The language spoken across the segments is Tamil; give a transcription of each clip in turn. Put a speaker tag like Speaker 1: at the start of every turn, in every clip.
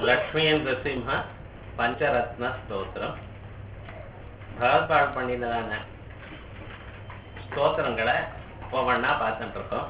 Speaker 1: லக்ஷ்மீந்திரசிம்ஹ பஞ்சரத்ன ஸ்தோத்திரம் பகவத்பால் பண்ணினதான ஸ்தோத்திரங்களை ஒவ்வொன்றா பார்த்துட்டு இருக்கோம்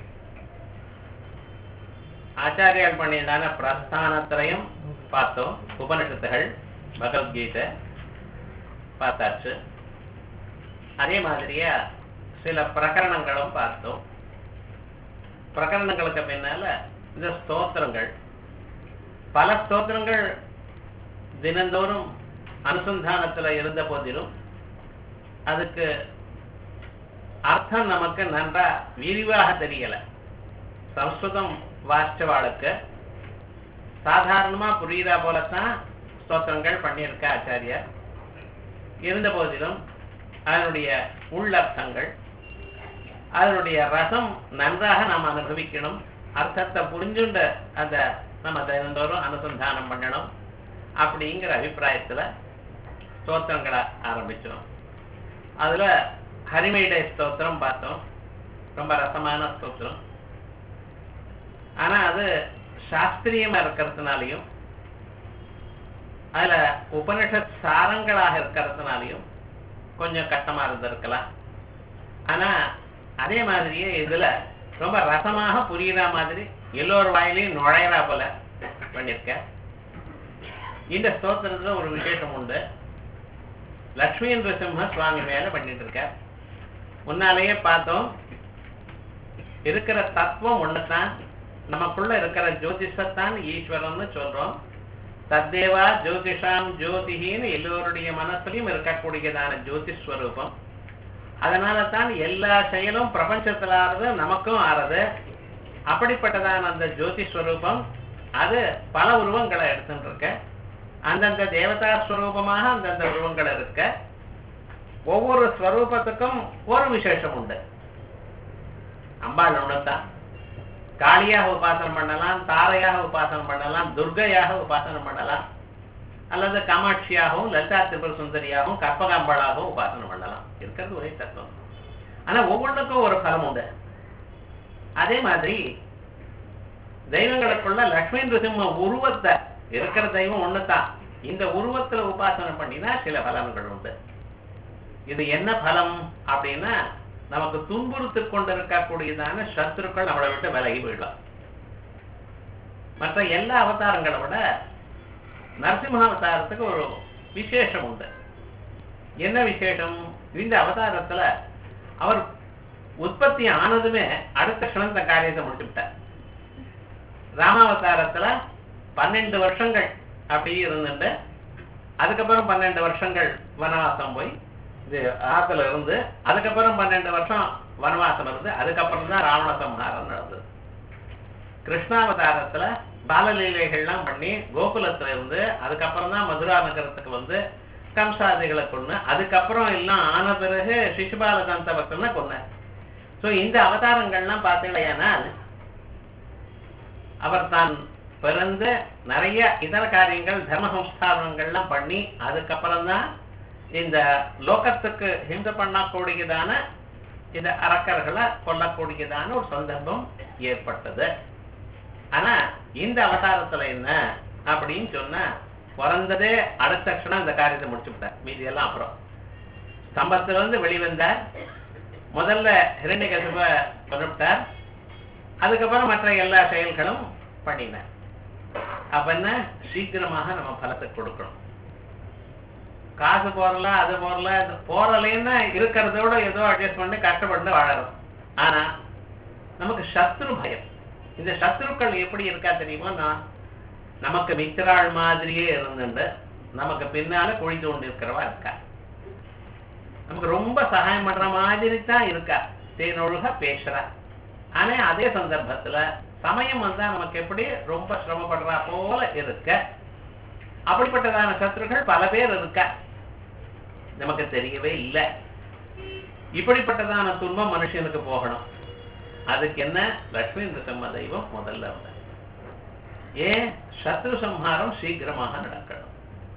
Speaker 1: ஆச்சாரியால் பண்ணியதான பிரஸ்தானத்திரையும் பார்த்தோம் உபனிஷத்துகள் பகவத்கீதை பார்த்தாச்சு அதே மாதிரியா சில பிரகரணங்களும் பார்த்தோம் பிரகரணங்களுக்கு பின்னால இந்த ஸ்தோத்திரங்கள் பல ஸ்தோத்திரங்கள் தினந்தோறும் அனுசந்தானத்துல இருந்த போதிலும் அதுக்கு அர்த்தம் நமக்கு நன்றா விரிவாக தெரியல சம்ஸ்கிருதம் வாசிச்சவாளுக்கு சாதாரணமா புரியுதா போலத்தான் ஸ்தோத்திரங்கள் பண்ணியிருக்க ஆச்சாரியார் இருந்த போதிலும் அதனுடைய உள்ளர்த்தங்கள் அதனுடைய ரசம் நன்றாக நாம் அனுபவிக்கணும் அர்த்தத்தை புரிஞ்சுண்ட அந்த நம்ம தினந்தோறும் அனுசந்தானம் பண்ணணும் அப்படிங்கிற அபிப்பிராயத்துல ஸ்தோத்திரங்களை ஆரம்பிச்சோம் அதுல ஹரிமைடை ஸ்தோத்திரம் பார்த்தோம் ரொம்ப ரசமான ஸ்தோத்திரம் ஆனா அது சாஸ்திரியமா இருக்கிறதுனாலையும் அதுல உபனிஷத் சாரங்களாக இருக்கிறதுனாலையும் கொஞ்சம் கஷ்டமா இருந்திருக்கலாம் ஆனா அதே மாதிரியே இதுல ரொம்ப ரசமாக புரியுற மாதிரி எல்லோரு வாயிலையும் நுழையிறா போல பண்ணிருக்க இந்த ஸ்தோத்திரத்துல ஒரு விசேஷம் உண்டு லக்ஷ்மி நரசிம்ம சுவாமி மேல பண்ணிட்டு இருக்க முன்னாலேயே பார்த்தோம் இருக்கிற தத்துவம் ஒண்ணுதான் நமக்குள்ள இருக்கிற ஜோதிஷத்தான் ஈஸ்வரன்னு சொல்றோம் தத்தேவா ஜோதிஷாம் ஜோதிகின்னு எல்லோருடைய மனசுலையும் இருக்கக்கூடியதான ஜோதிஸ்வரூபம் அதனால தான் எல்லா செயலும் பிரபஞ்சத்தில் ஆறுது நமக்கும் ஆறுது அப்படிப்பட்டதான அந்த ஜோதிஸ்வரூபம் அது பல உருவங்களை எடுத்துட்டு இருக்க அந்தந்த தேவதா ஸ்வரூபமாக அந்தந்த உருவங்கள் இருக்க ஒவ்வொரு ஸ்வரூபத்துக்கும் ஒரு விசேஷம் உண்டு அம்பாள் ஒண்ணுதான் காளியாக உபாசனம் பண்ணலாம் தாரையாக உபாசனம் பண்ணலாம் துர்கையாக உபாசனம் பண்ணலாம் அல்லது காமாட்சியாகவும் லலிதா திரிபுர சுந்தரியாகவும் கற்பகாம்பாளாகவும் உபாசனம் பண்ணலாம் இருக்கிறது ஒரே தத்துவம் ஆனா ஒவ்வொன்றுக்கும் ஒரு பலம் உண்டு அதே மாதிரி தெய்வங்களுக்குள்ள லக்ஷ்மி நிருசிம்ம உருவத்தை இருக்கிற தெய்வம் ஒண்ணுதான் இந்த உருவத்துல உபாசனை பண்ணினா சில பலன்கள் உண்டு இது என்ன பலம் அப்படின்னா நமக்கு துன்புறுத்து கொண்டிருக்கக்கூடியதான சத்துருக்கள் நம்மளை விட்டு விலகி போயிடலாம் மற்ற எல்லா அவதாரங்களை விட நரசிம்ம அவதாரத்துக்கு ஒரு விசேஷம் உண்டு என்ன விசேஷம் இந்த அவதாரத்துல அவர் உற்பத்தி ஆனதுமே அடுத்த க்ஷணம் இந்த காரியத்தை முடிச்சு விட்டார் ராமாவதாரத்துல பன்னெண்டு வருஷங்கள் அப்படி இருந்துட்டு அதுக்கப்புறம் பன்னெண்டு வருஷங்கள் வனவாசம் போய் இது ஆத்துல இருந்து அதுக்கப்புறம் பன்னெண்டு வருஷம் வனவாசம் இருந்து அதுக்கப்புறம் தான் ராவண சம்ஹாரம் நடந்தது கிருஷ்ணாவதாரத்துல பாலலீலைகள்லாம் பண்ணி கோகுலத்துல இருந்து அதுக்கப்புறம் தான் மதுரா நகரத்துக்கு வந்து கம்சாதிகளை கொண்டு அதுக்கப்புறம் எல்லாம் ஆன பிறகு சிசுபால தந்தவர்த்தனை கொன்ன சோ இந்த அவதாரங்கள்லாம் பார்த்தீங்களேனால் அவர் தான் பிறந்து நிறைய இதர காரியங்கள் தர்ம சம்ஸ்தானங்கள்லாம் பண்ணி அதுக்கப்புறம் தான் இந்த லோகத்துக்கு ஹிம்சை பண்ணக்கூடியதான இந்த அரக்கர்களை கொல்லக்கூடியதான ஒரு சந்தர்ப்பம் ஏற்பட்டது ஆனா இந்த அவதாரத்துல என்ன அப்படின்னு சொன்னா பிறந்ததே அடுத்த க்ஷணம் இந்த காரியத்தை முடிச்சு விட்டார் மீதி எல்லாம் அப்புறம் ஸ்தம்பத்துல இருந்து வெளிவந்தார் முதல்ல இரண்டு கசிப்ப கொண்டுவிட்டார் அதுக்கப்புறம் மற்ற எல்லா செயல்களும் பண்ணினார் அப்ப என்ன சீக்கிரமாக நம்ம பலத்தை கொடுக்கணும் காசு போறல அது போறல போறலைன்னா இருக்கிறதோட ஏதோ அட்ஜஸ்ட் பண்ணி கஷ்டப்பட்டு வாழறோம் ஆனா நமக்கு சத்ரு பயம் இந்த சத்ருக்கள் எப்படி இருக்கா தெரியுமா நான் நமக்கு மித்திராள் மாதிரியே இருந்துட்டு நமக்கு பின்னால குழி தோண்டி இருக்கிறவா இருக்கா நமக்கு ரொம்ப சகாயம் பண்ற மாதிரி தான் இருக்கா தேனொழுக பேசுறா ஆனா அதே சந்தர்ப்பத்துல சமயம் வந்தா நமக்கு எப்படி ரொம்ப சிரமப்படுறா போல இருக்க அப்படிப்பட்டதான சத்துருக்கள் பல பேர் இருக்கா நமக்கு தெரியவே இல்லை இப்படிப்பட்டதான துன்பம் மனுஷனுக்கு போகணும் அதுக்கு என்ன லட்சுமி நிருசம்ம தெய்வம் முதல்ல வந்த ஏன் சத்ரு சம்ஹாரம் சீக்கிரமாக நடக்கணும்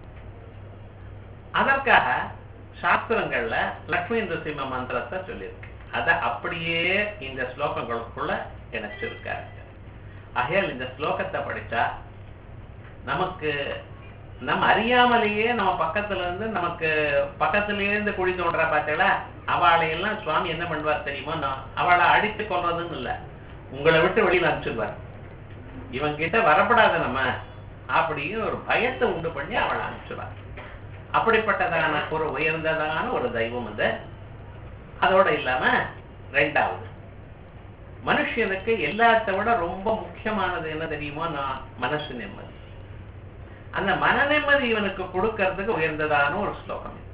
Speaker 1: அதற்காக சாஸ்திரங்கள்ல லக்ஷ்மி நிருசிம்ம மந்திரத்தை சொல்லியிருக்கு அதை அப்படியே இந்த ஸ்லோகங்களுக்குள்ள இணைச்சிருக்காரு ஆகையால் இந்த ஸ்லோகத்தை படிச்சா நமக்கு நம்ம அறியாமலேயே நம்ம பக்கத்துல இருந்து நமக்கு பக்கத்திலேயே இருந்து குழி தோன்றா பார்த்தீங்களா அவளை எல்லாம் சுவாமி என்ன பண்ணுவார் தெரியுமா நான் அவளை அடித்து கொள்றதுன்னு இல்ல உங்களை விட்டு வெளியில அனுப்பிச்சிடுவார் இவன் கிட்ட வரப்படாத நம்ம அப்படின்னு ஒரு பயத்தை உண்டு பண்ணி அவளை அனுப்பிச்சிடுவார் அப்படிப்பட்டதான ஒரு உயர்ந்ததான ஒரு தெய்வம் அது அதோட இல்லாம ரெண்டாவது மனுஷனுக்கு எல்லாத்த விட ரொம்ப முக்கியமானது என்ன தெரியுமோ நான் மனசு நிம்மதி அந்த மன நிம்மதி இவனுக்கு கொடுக்கறதுக்கு உயர்ந்ததான ஒரு ஸ்லோகம் இது.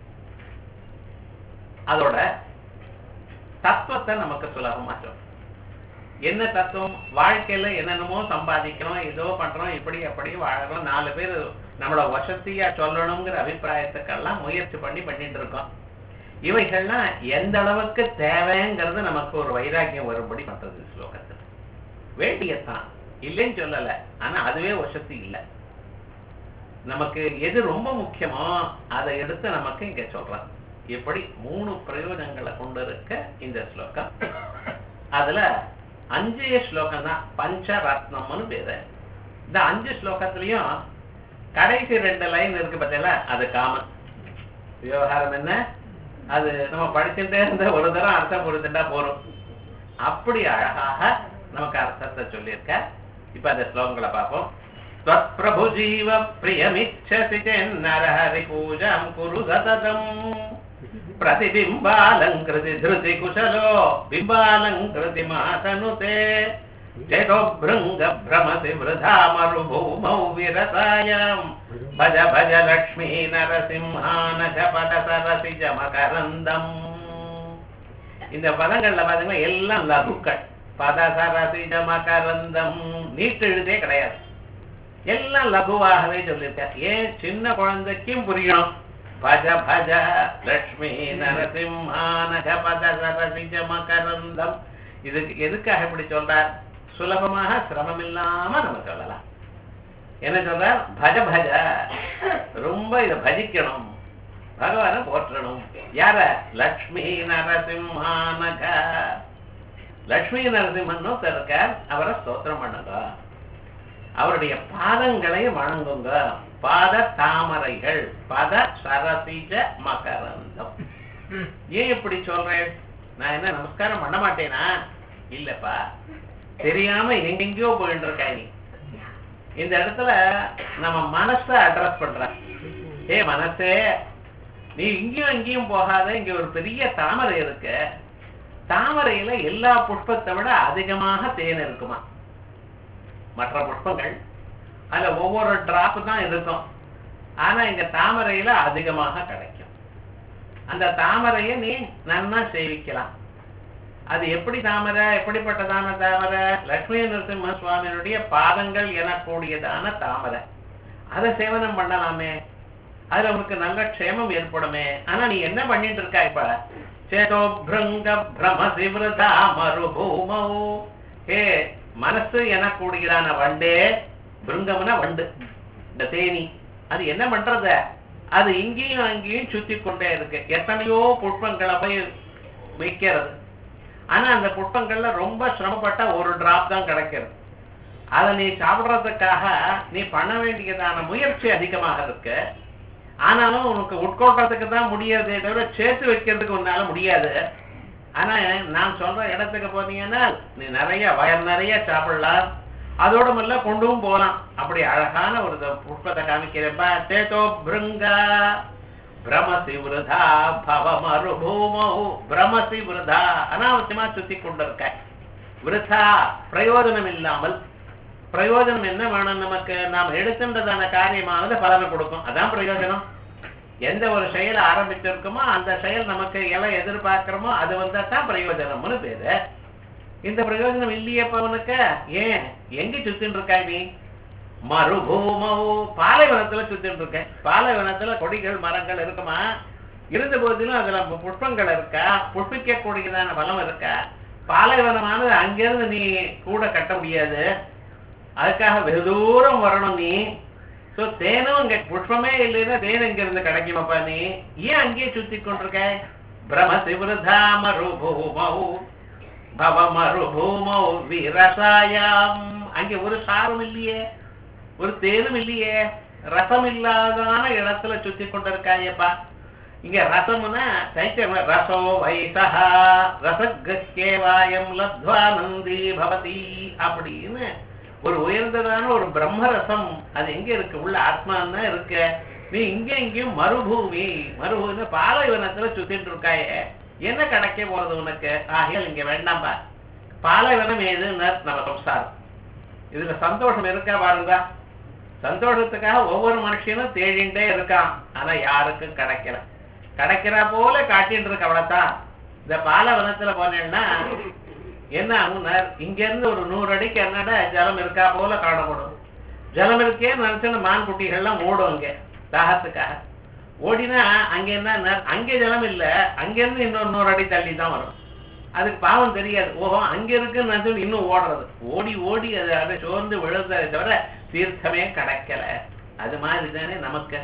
Speaker 1: அதோட தத்துவத்தை நமக்கு சுலபமா சொல்லும் என்ன தத்துவம் வாழ்க்கையில என்னென்னமோ சம்பாதிக்கிறோம் ஏதோ பண்றோம் இப்படி அப்படி வாழறோம் நாலு பேர் நம்மள வசதியா சொல்லணுங்கிற அபிப்பிராயத்துக்கெல்லாம் முயற்சி பண்ணி பண்ணிட்டு இருக்கோம் இவைகள்லாம் எந்த அளவுக்கு தேவைங்கிறது நமக்கு ஒரு வைராக்கியம் வரும்படி பண்றது ஸ்லோகத்துல வேண்டியத்தான் இல்லைன்னு சொல்லல ஆனா அதுவே வசதி இல்லை நமக்கு எது ரொம்ப முக்கியமோ அதை எடுத்து நமக்கு இங்க சொல்றான் இப்படி மூணு பிரயோஜனங்களை கொண்டு இருக்க இந்த ஸ்லோகம் அதுல அஞ்சே ஸ்லோகம் தான் பஞ்சரத்னம்னு பேரு இந்த அஞ்சு ஸ்லோகத்திலையும் கடைசி ரெண்டு லைன் இருக்கு பார்த்தீங்களா அது காமன் விவகாரம் என்ன அது நம்ம படிச்சுட்டே இருந்த ஒரு தரம் அர்த்தம் புரிஞ்சுட்டா போறோம் அப்படி அழகாக நமக்கு அர்த்தத்தை சொல்லியிருக்க இப்ப அந்த ஸ்லோகங்களை பார்ப்போம் त्वत्प्रभु जीव प्रियमिच्छसि चेन्नरहरि पूजां कुरु सततम् प्रतिबिम्बालङ्कृति धृति कुशलो बिम्बालङ्कृति मातनुते चेतोभृङ्ग भ्रमसि वृथा मरुभूमौ विरतायाम् भज भज लक्ष्मी नरसिंहानज पद सरसि ஜமகரந்தம் இந்த பதங்கள்ல பாத்தீங்கன்னா எல்லாம் லகுக்கள் பதசரசி ஜமகரந்தம் நீட்டெழுதே கிடையாது எல்லாம் லகுவாகவே சொல்லியிருக்கார் ஏன் சின்ன குழந்தைக்கும் புரியணும் பஜ பஜ லக்ஷ்மி நரசிம்ஹானக பத சரசிஜ மகரந்தம் இதுக்கு எதுக்காக இப்படி சொல்றார் சுலபமாக சிரமம் இல்லாம நம்ம சொல்லலாம் என்ன சொல்றார் பஜ பஜ ரொம்ப இதை பஜிக்கணும் பகவானை போற்றணும் யார லக்ஷ்மி நரசிம்ஹானக லக்ஷ்மி நரசிம்மன் இருக்கார் அவரை ஸ்தோத்திரம் பண்ணுங்க அவருடைய பாதங்களை வணங்குங்க பாத தாமரைகள் பத சரசிஜ மகரந்தம் ஏன் இப்படி சொல்றேன் நான் என்ன நமஸ்காரம் பண்ண மாட்டேனா இல்லப்பா தெரியாம எங்கெங்கயோ போயிட்டு இருக்கா நீ இந்த இடத்துல நம்ம மனச அட்ரஸ் பண்ற ஏ மனசே நீ இங்கேயும் அங்கேயும் போகாத இங்க ஒரு பெரிய தாமரை இருக்கு தாமரையில எல்லா புஷ்பத்தை விட அதிகமாக தேன் இருக்குமா மற்ற புஷ்பங்கள் அதுல ஒவ்வொரு டிராப் தான் இருக்கும் ஆனா இங்க தாமரையில அதிகமாக கிடைக்கும் அந்த தாமரையை நீ நன்னா சேவிக்கலாம் அது எப்படி தாமரை எப்படிப்பட்டதான தாமரை லட்சுமி நரசிம்ம சுவாமியினுடைய பாதங்கள் எனக்கூடியதான தாமரை அதை சேவனம் பண்ணலாமே அதுல உனக்கு நல்ல க்ஷேமம் ஏற்படுமே ஆனா நீ என்ன பண்ணிட்டு இருக்கா இப்ப சேதோ பிருங்க பிரமசி விரதா மறுபூமோ ஏ மனசு எனக்கூடியதான வண்டே பிருங்கம்னா வண்டு இந்த தேனி அது என்ன பண்றத அது இங்கேயும் அங்கேயும் சுத்தி கொண்டே இருக்கு எத்தனையோ புஷ்பங்களை போய் வைக்கிறது ஆனா அந்த புஷ்பங்கள்ல ரொம்ப சிரமப்பட்ட ஒரு டிராப் தான் கிடைக்கிறது அதை நீ சாப்பிடுறதுக்காக நீ பண்ண வேண்டியதான முயற்சி அதிகமாக இருக்கு ஆனாலும் உனக்கு உட்கொள்றதுக்கு தான் முடியாதே தவிர சேர்த்து வைக்கிறதுக்கு உன்னால முடியாது ஆனா நான் சொல்ற இடத்துக்கு போனீங்கன்னா நீ நிறைய வயல் நிறைய சாப்பிடலாம் அதோட மல்ல கொண்டும் போலாம் அப்படி அழகான ஒரு த- புஷ்பத்தை காமிக்கிறப்ப சேதோ பிருங்கா பிரமசி விருதா பவ மறுபூமோ பிரமசி விருதா அனாவசியமா சுத்தி கொண்டிருக்க விருதா பிரயோஜனம் இல்லாமல் பிரயோஜனம் என்ன வேணும் நமக்கு நாம் எடுக்கின்றதான காரியமானது பலனை கொடுக்கும் அதான் பிரயோஜனம் எந்த ஒரு செயலை ஆரம்பிச்சிருக்கோமோ அந்த செயல் நமக்கு எதை எதிர்பார்க்கிறோமோ அது வந்தா தான் பிரயோஜனம்னு பேரு இந்த பிரயோஜனம் இல்லையப்ப உனக்கு ஏன் எங்க சுத்தின்னு இருக்காய் நீ மறுபூமோ பாலைவனத்துல சுத்தின்னு இருக்க பாலைவனத்துல கொடிகள் மரங்கள் இருக்குமா இருந்த போதிலும் அதுல புஷ்பங்கள் இருக்கா புஷ்பிக்க கூடியதான பலம் இருக்கா பாலைவனமானது அங்கிருந்து நீ கூட கட்ட முடியாது அதுக்காக வெகு தூரம் வரணும் நீ சோ தேனும் இங்க புஷ்பமே இல்லைன்னா தேன் இங்க இருந்து கிடைக்குமாப்பா நீ ஏன் அங்கேயே சுத்தி கொண்டிருக்க பிரமசி விருதா மறுபூமௌ பவ மறுபூமௌ விரசாயாம் அங்கே ஒரு சாரம் இல்லையே ஒரு தேனும் இல்லையே ரசம் இல்லாதான இடத்துல சுத்தி கொண்டிருக்காயப்பா இங்க ரசம்னா சைத்தியம் ரசோ வைசஹா ரசகேவாயம் லத்வா நந்தி பவதி அப்படின்னு ஒரு உயர்ந்ததான ஒரு பிரம்ம ரசம் அது எங்க இருக்கு உள்ள ஆத்மான் தான் இருக்கு நீ இங்க இங்கேயும் மறுபூமி மறுபூமி பாலைவனத்துல சுத்திட்டு இருக்காயே என்ன கிடைக்க போறது உனக்கு ஆகையால் இங்க வேண்டாம்பா பாலைவனம் ஏதுன்னு நம்ம சம்சாரம் இதுல சந்தோஷம் இருக்கா பாருங்க சந்தோஷத்துக்காக ஒவ்வொரு மனுஷனும் தேடிண்டே இருக்கான் ஆனா யாருக்கும் கிடைக்கல கிடைக்கிறா போல காட்டிட்டு இருக்க அவ்வளவுதான் இந்த பாலைவனத்துல போனேன்னா என்ன ஆகும்னா இங்க இருந்து ஒரு நூறு அடிக்கு என்னடா ஜலம் இருக்கா போல காணப்படும் ஜலம் இருக்கே நினைச்சுன்னு மான் குட்டிகள்லாம் ஓடும் அங்க தாகத்துக்காக ஓடினா அங்க என்ன அங்கே ஜலம் இல்ல அங்க இருந்து இன்னொரு நூறு அடி தள்ளி தான் வரும் அதுக்கு பாவம் தெரியாது ஓஹோ அங்க இருக்குன்னு நினைச்சு இன்னும் ஓடுறது ஓடி ஓடி அது அதை சோர்ந்து விழுந்ததை தவிர தீர்த்தமே கிடைக்கல அது மாதிரி தானே நமக்கு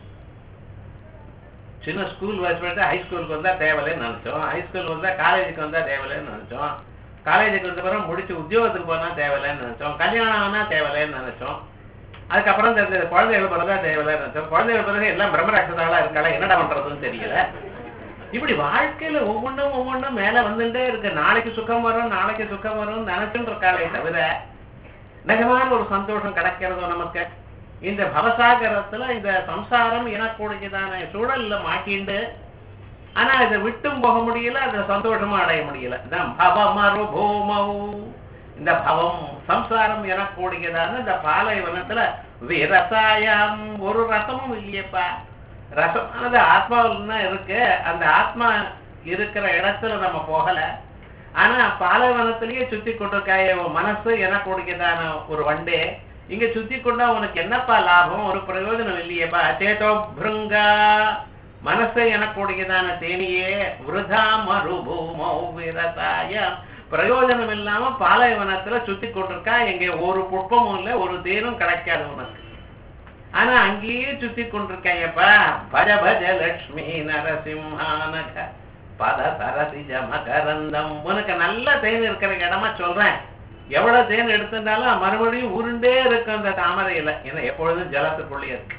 Speaker 1: சின்ன ஸ்கூல் வச்சுட்டு ஹை ஸ்கூலுக்கு வந்தா தேவையில்லைன்னு நினைச்சோம் ஹை ஸ்கூல் வந்தா காலேஜுக்கு வந்தா தேவையில்லைன்னு நினைச்சோம் காலேஜுக்கு வந்த பிறகு முடிச்சு உத்தியோகத்துக்கு போனா தேவையில்லைன்னு நினைச்சோம் கல்யாணம் ஆனா தேவையில்லைன்னு நினைச்சோம் அதுக்கப்புறம் தெரிஞ்சது குழந்தைகள் பிறகு தேவையில்லைன்னு நினைச்சோம் குழந்தைகள் பிறகு எல்லாம் பிரம்மராட்சதாளா இருக்காளா என்னடா பண்றதுன்னு தெரியல இப்படி வாழ்க்கையில ஒவ்வொன்றும் ஒவ்வொன்றும் மேல வந்துட்டே இருக்கு நாளைக்கு சுகம் வரும் நாளைக்கு சுகம் வரும் நினைச்சுட்டு இருக்காளே தவிர நிஜமான ஒரு சந்தோஷம் கிடைக்கிறதோ நமக்கு இந்த பவசாகரத்துல இந்த சம்சாரம் எனக்கூடியதான சூழல்ல மாட்டிண்டு ஆனா இதை விட்டும் போக முடியல அந்த சந்தோஷமும் அடைய முடியல இதான் பவமருபூமௌ இந்த பவம் சம்சாரம் எனக்கூடியதான இந்த பாலைவனத்துல விரசாயம் ஒரு ரசமும் இல்லையப்பா ரசமானது ஆத்மாவில் தான் இருக்கு அந்த ஆத்மா இருக்கிற இடத்துல நம்ம போகல ஆனா பாலைவனத்திலேயே சுத்தி கொண்டிருக்காய உன் மனசு எனக்கூடியதான ஒரு வண்டே இங்க சுத்தி கொண்டா உனக்கு என்னப்பா லாபம் ஒரு பிரயோஜனம் இல்லையேப்பா சேதோ பிருங்கா மனசை எனக்கூடியதான தேனியே விருதா மறுபூமோ விரசாய பிரயோஜனம் இல்லாம பாலைவனத்துல சுத்தி கொண்டிருக்கா எங்க ஒரு புஷ்பமும் இல்ல ஒரு தேனும் கிடைக்காது உனக்கு ஆனா அங்கேயே சுத்தி கொண்டிருக்கையப்பா பஜ பஜ லட்சுமி நரசிம்ஹானக பத சரசிஜ மகரந்தம் உனக்கு நல்ல தேன் இருக்கிற இடமா சொல்றேன் எவ்வளவு தேன் எடுத்திருந்தாலும் மறுபடியும் உருண்டே இருக்கும் அந்த தாமரையில ஏன்னா எப்பொழுதும் ஜலத்துக்குள்ளே இருக்கு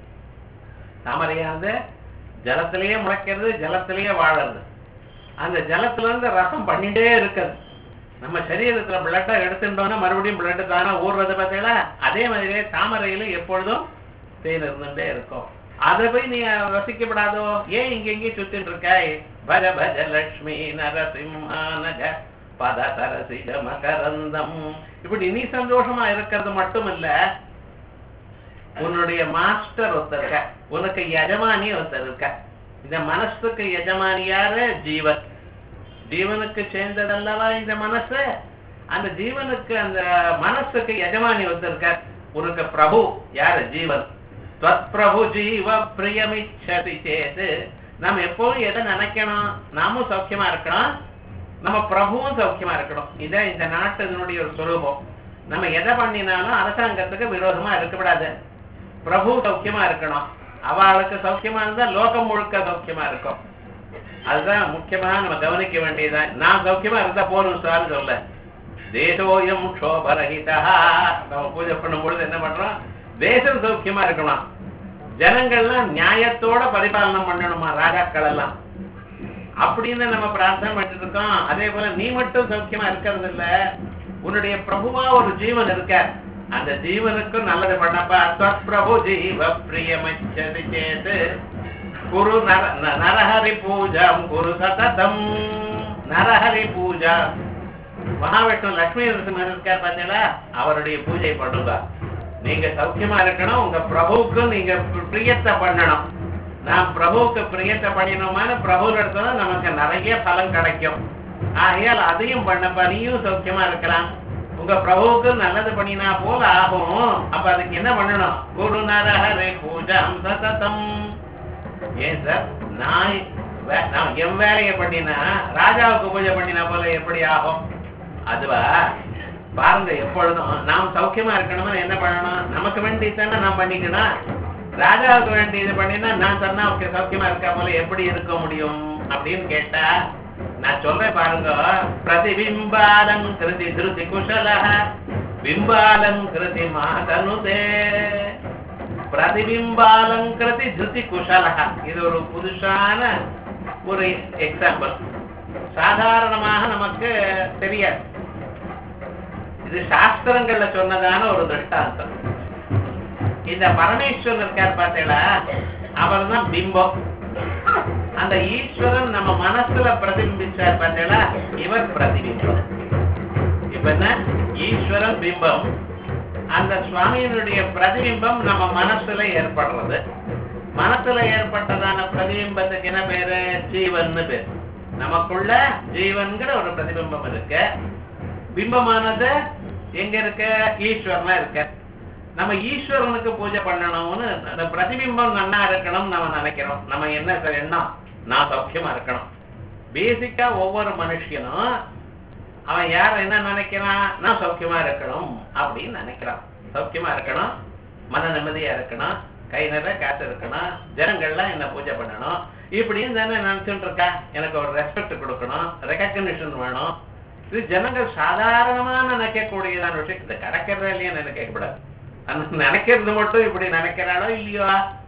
Speaker 1: தாமரையானது ஜலத்திலேயே முளைக்கிறது ஜலத்திலேயே வாழறது அந்த ஜலத்துல இருந்து ரசம் பண்ணிட்டே இருக்குது நம்ம சரீரத்துல பிளட்டா எடுத்துட்டோம்னா மறுபடியும் பிளட் தானே ஊறுறது பார்த்தீங்களா அதே மாதிரியே தாமரையில எப்பொழுதும் தேன் இருந்துட்டே இருக்கும் அதை போய் நீ ரசிக்கப்படாதோ ஏன் இங்க எங்கே சுத்தின்னு இருக்காய் பஜ பஜ லட்சுமி நரசிம்ஹானக பத சரசிஜ மகரந்தம் இப்படி நீ சந்தோஷமா இருக்கிறது மட்டும் இல்ல உன்னுடைய மாஸ்டர் ஒருத்தர் இருக்க உனக்கு எஜமானி ஒருத்தர் இருக்க இந்த மனசுக்கு எஜமானி யாரு ஜீவன் ஜீவனுக்கு சேர்ந்ததல்லவா இந்த மனசு அந்த ஜீவனுக்கு அந்த மனசுக்கு எஜமானி ஒருத்தர் இருக்க உனக்கு பிரபு யாரு ஜீவன் துவத் பிரபு ஜீவ பிரியமிச்சதி சேது நம்ம எப்பவும் எதை நினைக்கணும் நாமும் சௌக்கியமா இருக்கணும் நம்ம பிரபுவும் சௌக்கியமா இருக்கணும் இதான் இந்த நாட்டினுடைய ஒரு சுரூபம் நம்ம எதை பண்ணினாலும் அரசாங்கத்துக்கு விரோதமா இருக்கக்கூடாது பிரபு சௌக்கியமா இருக்கணும் அவளுக்கு சௌக்கியமா இருந்தா லோகம் முழுக்க சௌக்கியமா இருக்கும் அதுதான் முக்கியமா நம்ம கவனிக்க வேண்டியதுதான் நான் சௌக்கியமா இருந்தா போதும் சார் சொல்ல தேசோயம் க்ஷோபரஹிதா நம்ம பூஜை பண்ணும் பொழுது என்ன பண்றோம் தேசம் சௌக்கியமா இருக்கணும் ஜனங்கள்லாம் நியாயத்தோட பரிபாலனம் பண்ணணுமா ராஜாக்கள் எல்லாம் அப்படின்னு நம்ம பிரார்த்தனை பண்ணிட்டு இருக்கோம் அதே போல நீ மட்டும் சௌக்கியமா இருக்கிறது இல்ல உன்னுடைய பிரபுவா ஒரு ஜீவன் இருக்க அந்த ஜீவனுக்கும் நல்லது பண்ணப்பா அத்வத் பிரபு ஜீவ பிரியமச்சதி சேது குரு நர ந- நரஹரி பூஜாம் குரு சததம் நரஹரி பூஜா மகாவிஷ்ணு லட்சுமி நரசிம்மர் இருக்கார் பார்த்தீங்களா அவருடைய பூஜை பண்ணுங்க நீங்க சௌக்கியமா இருக்கணும் உங்க பிரபுவுக்கு நீங்க பி- பிரியத்தை பண்ணணும் நான் பிரபுவுக்கு பிரியத்தை பண்ணினோமான பிரபு இடத்துல நமக்கு நிறைய பலன் கிடைக்கும் ஆகையால் அதையும் பண்ணப்ப நீயும் சௌக்கியமா இருக்கலாம் உங்க பிரபுவுக்கு நல்லது பண்ணினா போல ஆகும் அப்ப அதுக்கு என்ன பண்ணணும் குரு நரஹரி பூஜாம் சததம் ஏன் சார் நான் வே- நான் என் வேலையை பண்ணினா ராஜாவுக்கு பூஜை பண்ணினா போல எப்படி ஆகும் அதுவா பாருங்க எப்பொழுதும் நாம் சௌக்கியமா இருக்கணும்னு என்ன பண்ணணும் நமக்கு வேண்டியதானே நாம் பண்ணிக்கணும் ராஜாவுக்கு வேண்டியது பண்ணினா நான் சொன்னா அவருக்கு சௌக்கியமா இருக்கா போல எப்படி இருக்க முடியும் அப்படின்னு கேட்டா நான் சொல்றேன் பாருங்க பிரதிபிம்பாலம் கிருதி திருதி குஷல பிம்பாலங்கிருதி மாதனுதே பிரதிபிம்பாலங்கிருதி திருதி குஷலக இது ஒரு புதுசான ஒரு எக்ஸாம்பிள் சாதாரணமாக நமக்கு தெரியாது இது சாஸ்திரங்கள்ல சொன்னதான ஒரு திருஷ்டாந்தம் இந்த பரமேஸ்வரன் இருக்கார் பார்த்தீங்களா அவர் தான் பிம்பம் அந்த ஈஸ்வரன் நம்ம மனசுல பிரதிபிம்பிச்சார் பார்த்தீங்களா இவர் பிரதிபிம்பம் இப்ப என்ன ஈஸ்வரன் பிம்பம் அந்த சுவாமியினுடைய பிரதிபிம்பம் நம்ம மனசுல ஏற்படுறது மனசுல ஏற்பட்டதான பிரதிபிம்பத்துக்கு என்ன பேரு ஜீவன்னு பேரு நமக்குள்ள ஜீவன்கிற ஒரு பிரதிபிம்பம் இருக்கு பிம்பமானது எங்க இருக்க ஈஸ்வரனா இருக்க நம்ம ஈஸ்வரனுக்கு பூஜை பண்ணணும்னு அந்த பிரதிபிம்பம் நன்னா இருக்கணும் நம்ம நினைக்கிறோம் நம்ம என்ன எண்ணம் நான் சௌக்கியமா இருக்கணும் பேசிக்கா ஒவ்வொரு மனுஷனும் அவன் யார் என்ன நினைக்கிறான் நான் சௌக்கியமா இருக்கணும் அப்படின்னு நினைக்கிறான் சௌக்கியமா இருக்கணும் மன நிம்மதியா இருக்கணும் கை நிறைய காசு இருக்கணும் ஜனங்கள்லாம் என்ன பூஜை பண்ணணும் இப்படின்னு தானே நினைச்சுட்டு இருக்கா எனக்கு ஒரு ரெஸ்பெக்ட் கொடுக்கணும் ரெக்கக்னிஷன் வேணும் இது ஜனங்கள் சாதாரணமா நினைக்கக்கூடியதான விஷயம் இது கிடைக்கிறதா இல்லையா நினைக்கக்கூடாது அந்த நினைக்கிறது மட்டும் இப்படி நினைக்கிறாளோ இல்லையோ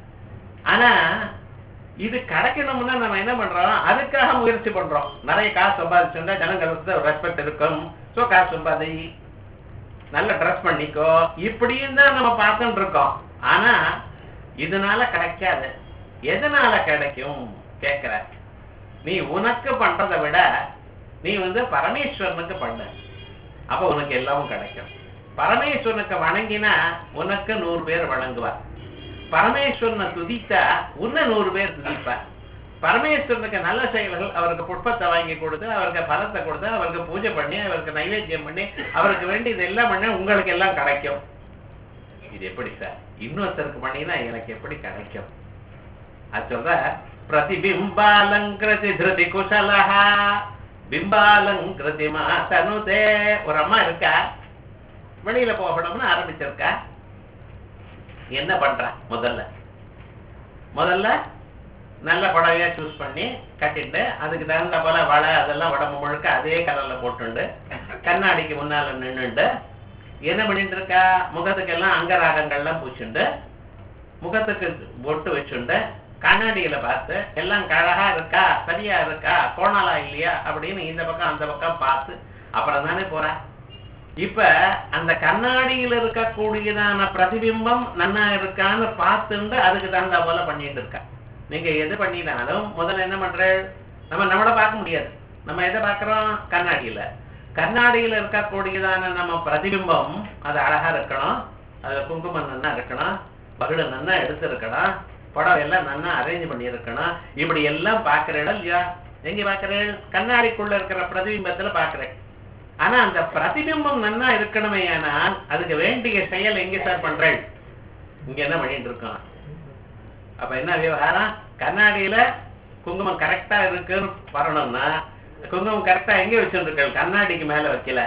Speaker 1: ஆனா இது கிடைக்கணும்னா நம்ம என்ன பண்றோம் அதுக்காக முயற்சி பண்றோம் நிறைய காசு சம்பாதிச்சுட்டா ஜனங்களுக்கு ரெஸ்பெக்ட் இருக்கும் சோ காசு சம்பாதி நல்ல ட்ரெஸ் பண்ணிக்கோ இப்படியும் தான் நம்ம பார்த்துட்டு இருக்கோம் ஆனா இதனால கிடைக்காது எதனால கிடைக்கும் கேக்குற நீ உனக்கு பண்றதை விட நீ வந்து பரமேஸ்வரனுக்கு பண்ண அப்ப உனக்கு எல்லாமும் கிடைக்கும் பரமேஸ்வரனுக்கு வணங்கினா உனக்கு நூறு பேர் வணங்குவார் பரமேஸ்வரனை துதித்தா உன்ன நூறு பேர் துதிப்பார் பரமேஸ்வரனுக்கு நல்ல செயல்கள் அவருக்கு புஷ்பத்தை வாங்கி கொடுத்து அவருக்கு பலத்தை கொடுத்து அவருக்கு பூஜை பண்ணி அவருக்கு நைவேத்தியம் பண்ணி அவருக்கு வேண்டி இதெல்லாம் பண்ண உங்களுக்கு எல்லாம் கிடைக்கும் இது எப்படி சார் இன்னொருத்தருக்கு பண்ணினா எனக்கு எப்படி கிடைக்கும் அது சொல்ற பிரதிபிம்பாலங்கிருதி திருதி குசலஹா பிம்பாலங்கிருதி மாசனுதே ஒரு அம்மா இருக்கா வெளியில போகணும்னு ஆரம்பிச்சிருக்கா என்ன பண்ற முதல்ல முதல்ல நல்ல புடவையா சூஸ் பண்ணி கட்டிட்டு அதுக்கு தகுந்த போல வலை அதெல்லாம் உடம்பு முழுக்க அதே கலர்ல போட்டுண்டு கண்ணாடிக்கு முன்னால நின்னுண்டு என்ன பண்ணிட்டு இருக்கா முகத்துக்கெல்லாம் அங்கராகங்கள்லாம் பூச்சுண்டு முகத்துக்கு பொட்டு வச்சுண்டு கண்ணாடியில பார்த்து எல்லாம் அழகா இருக்கா சரியா இருக்கா கோணலா இல்லையா அப்படின்னு இந்த பக்கம் அந்த பக்கம் பார்த்து அப்புறம் தானே போறா இப்ப அந்த கண்ணாடியில இருக்கக்கூடியதான பிரதிபிம்பம் நன்னா இருக்கான்னு பார்த்துண்டு அதுக்கு தகுந்த போல பண்ணிட்டு இருக்கா நீங்க எது பண்ணினாலும் முதல்ல என்ன பண்ற நம்ம நம்மள பார்க்க முடியாது நம்ம எதை பார்க்கிறோம் கண்ணாடியில கண்ணாடியில இருக்கக்கூடியதான நம்ம பிரதிபிம்பம் அது அழகா இருக்கணும் அதுல குங்குமம் நன்னா இருக்கணும் பகுட நன்னா எடுத்து இருக்கணும் படம் எல்லாம் நன்னா அரேஞ்ச் பண்ணி இருக்கணும் இப்படி எல்லாம் பாக்குறேன் இல்லையா எங்க பாக்குறேன் கண்ணாடிக்குள்ள இருக்கிற பிரதிபிம்பத்துல பாக்குறேன் ஆனா அந்த பிரதிபிம்பம் நன்னா இருக்கணுமே ஆனால் அதுக்கு வேண்டிய செயல் எங்க சார் பண்றேன் இங்க என்ன பண்ணிட்டு இருக்கோம் அப்ப என்ன விவகாரம் கண்ணாடியில குங்குமம் கரெக்டா இருக்குன்னு வரணும்னா குங்குமம் கரெக்டா எங்க வச்சுட்டு கண்ணாடிக்கு மேல வைக்கல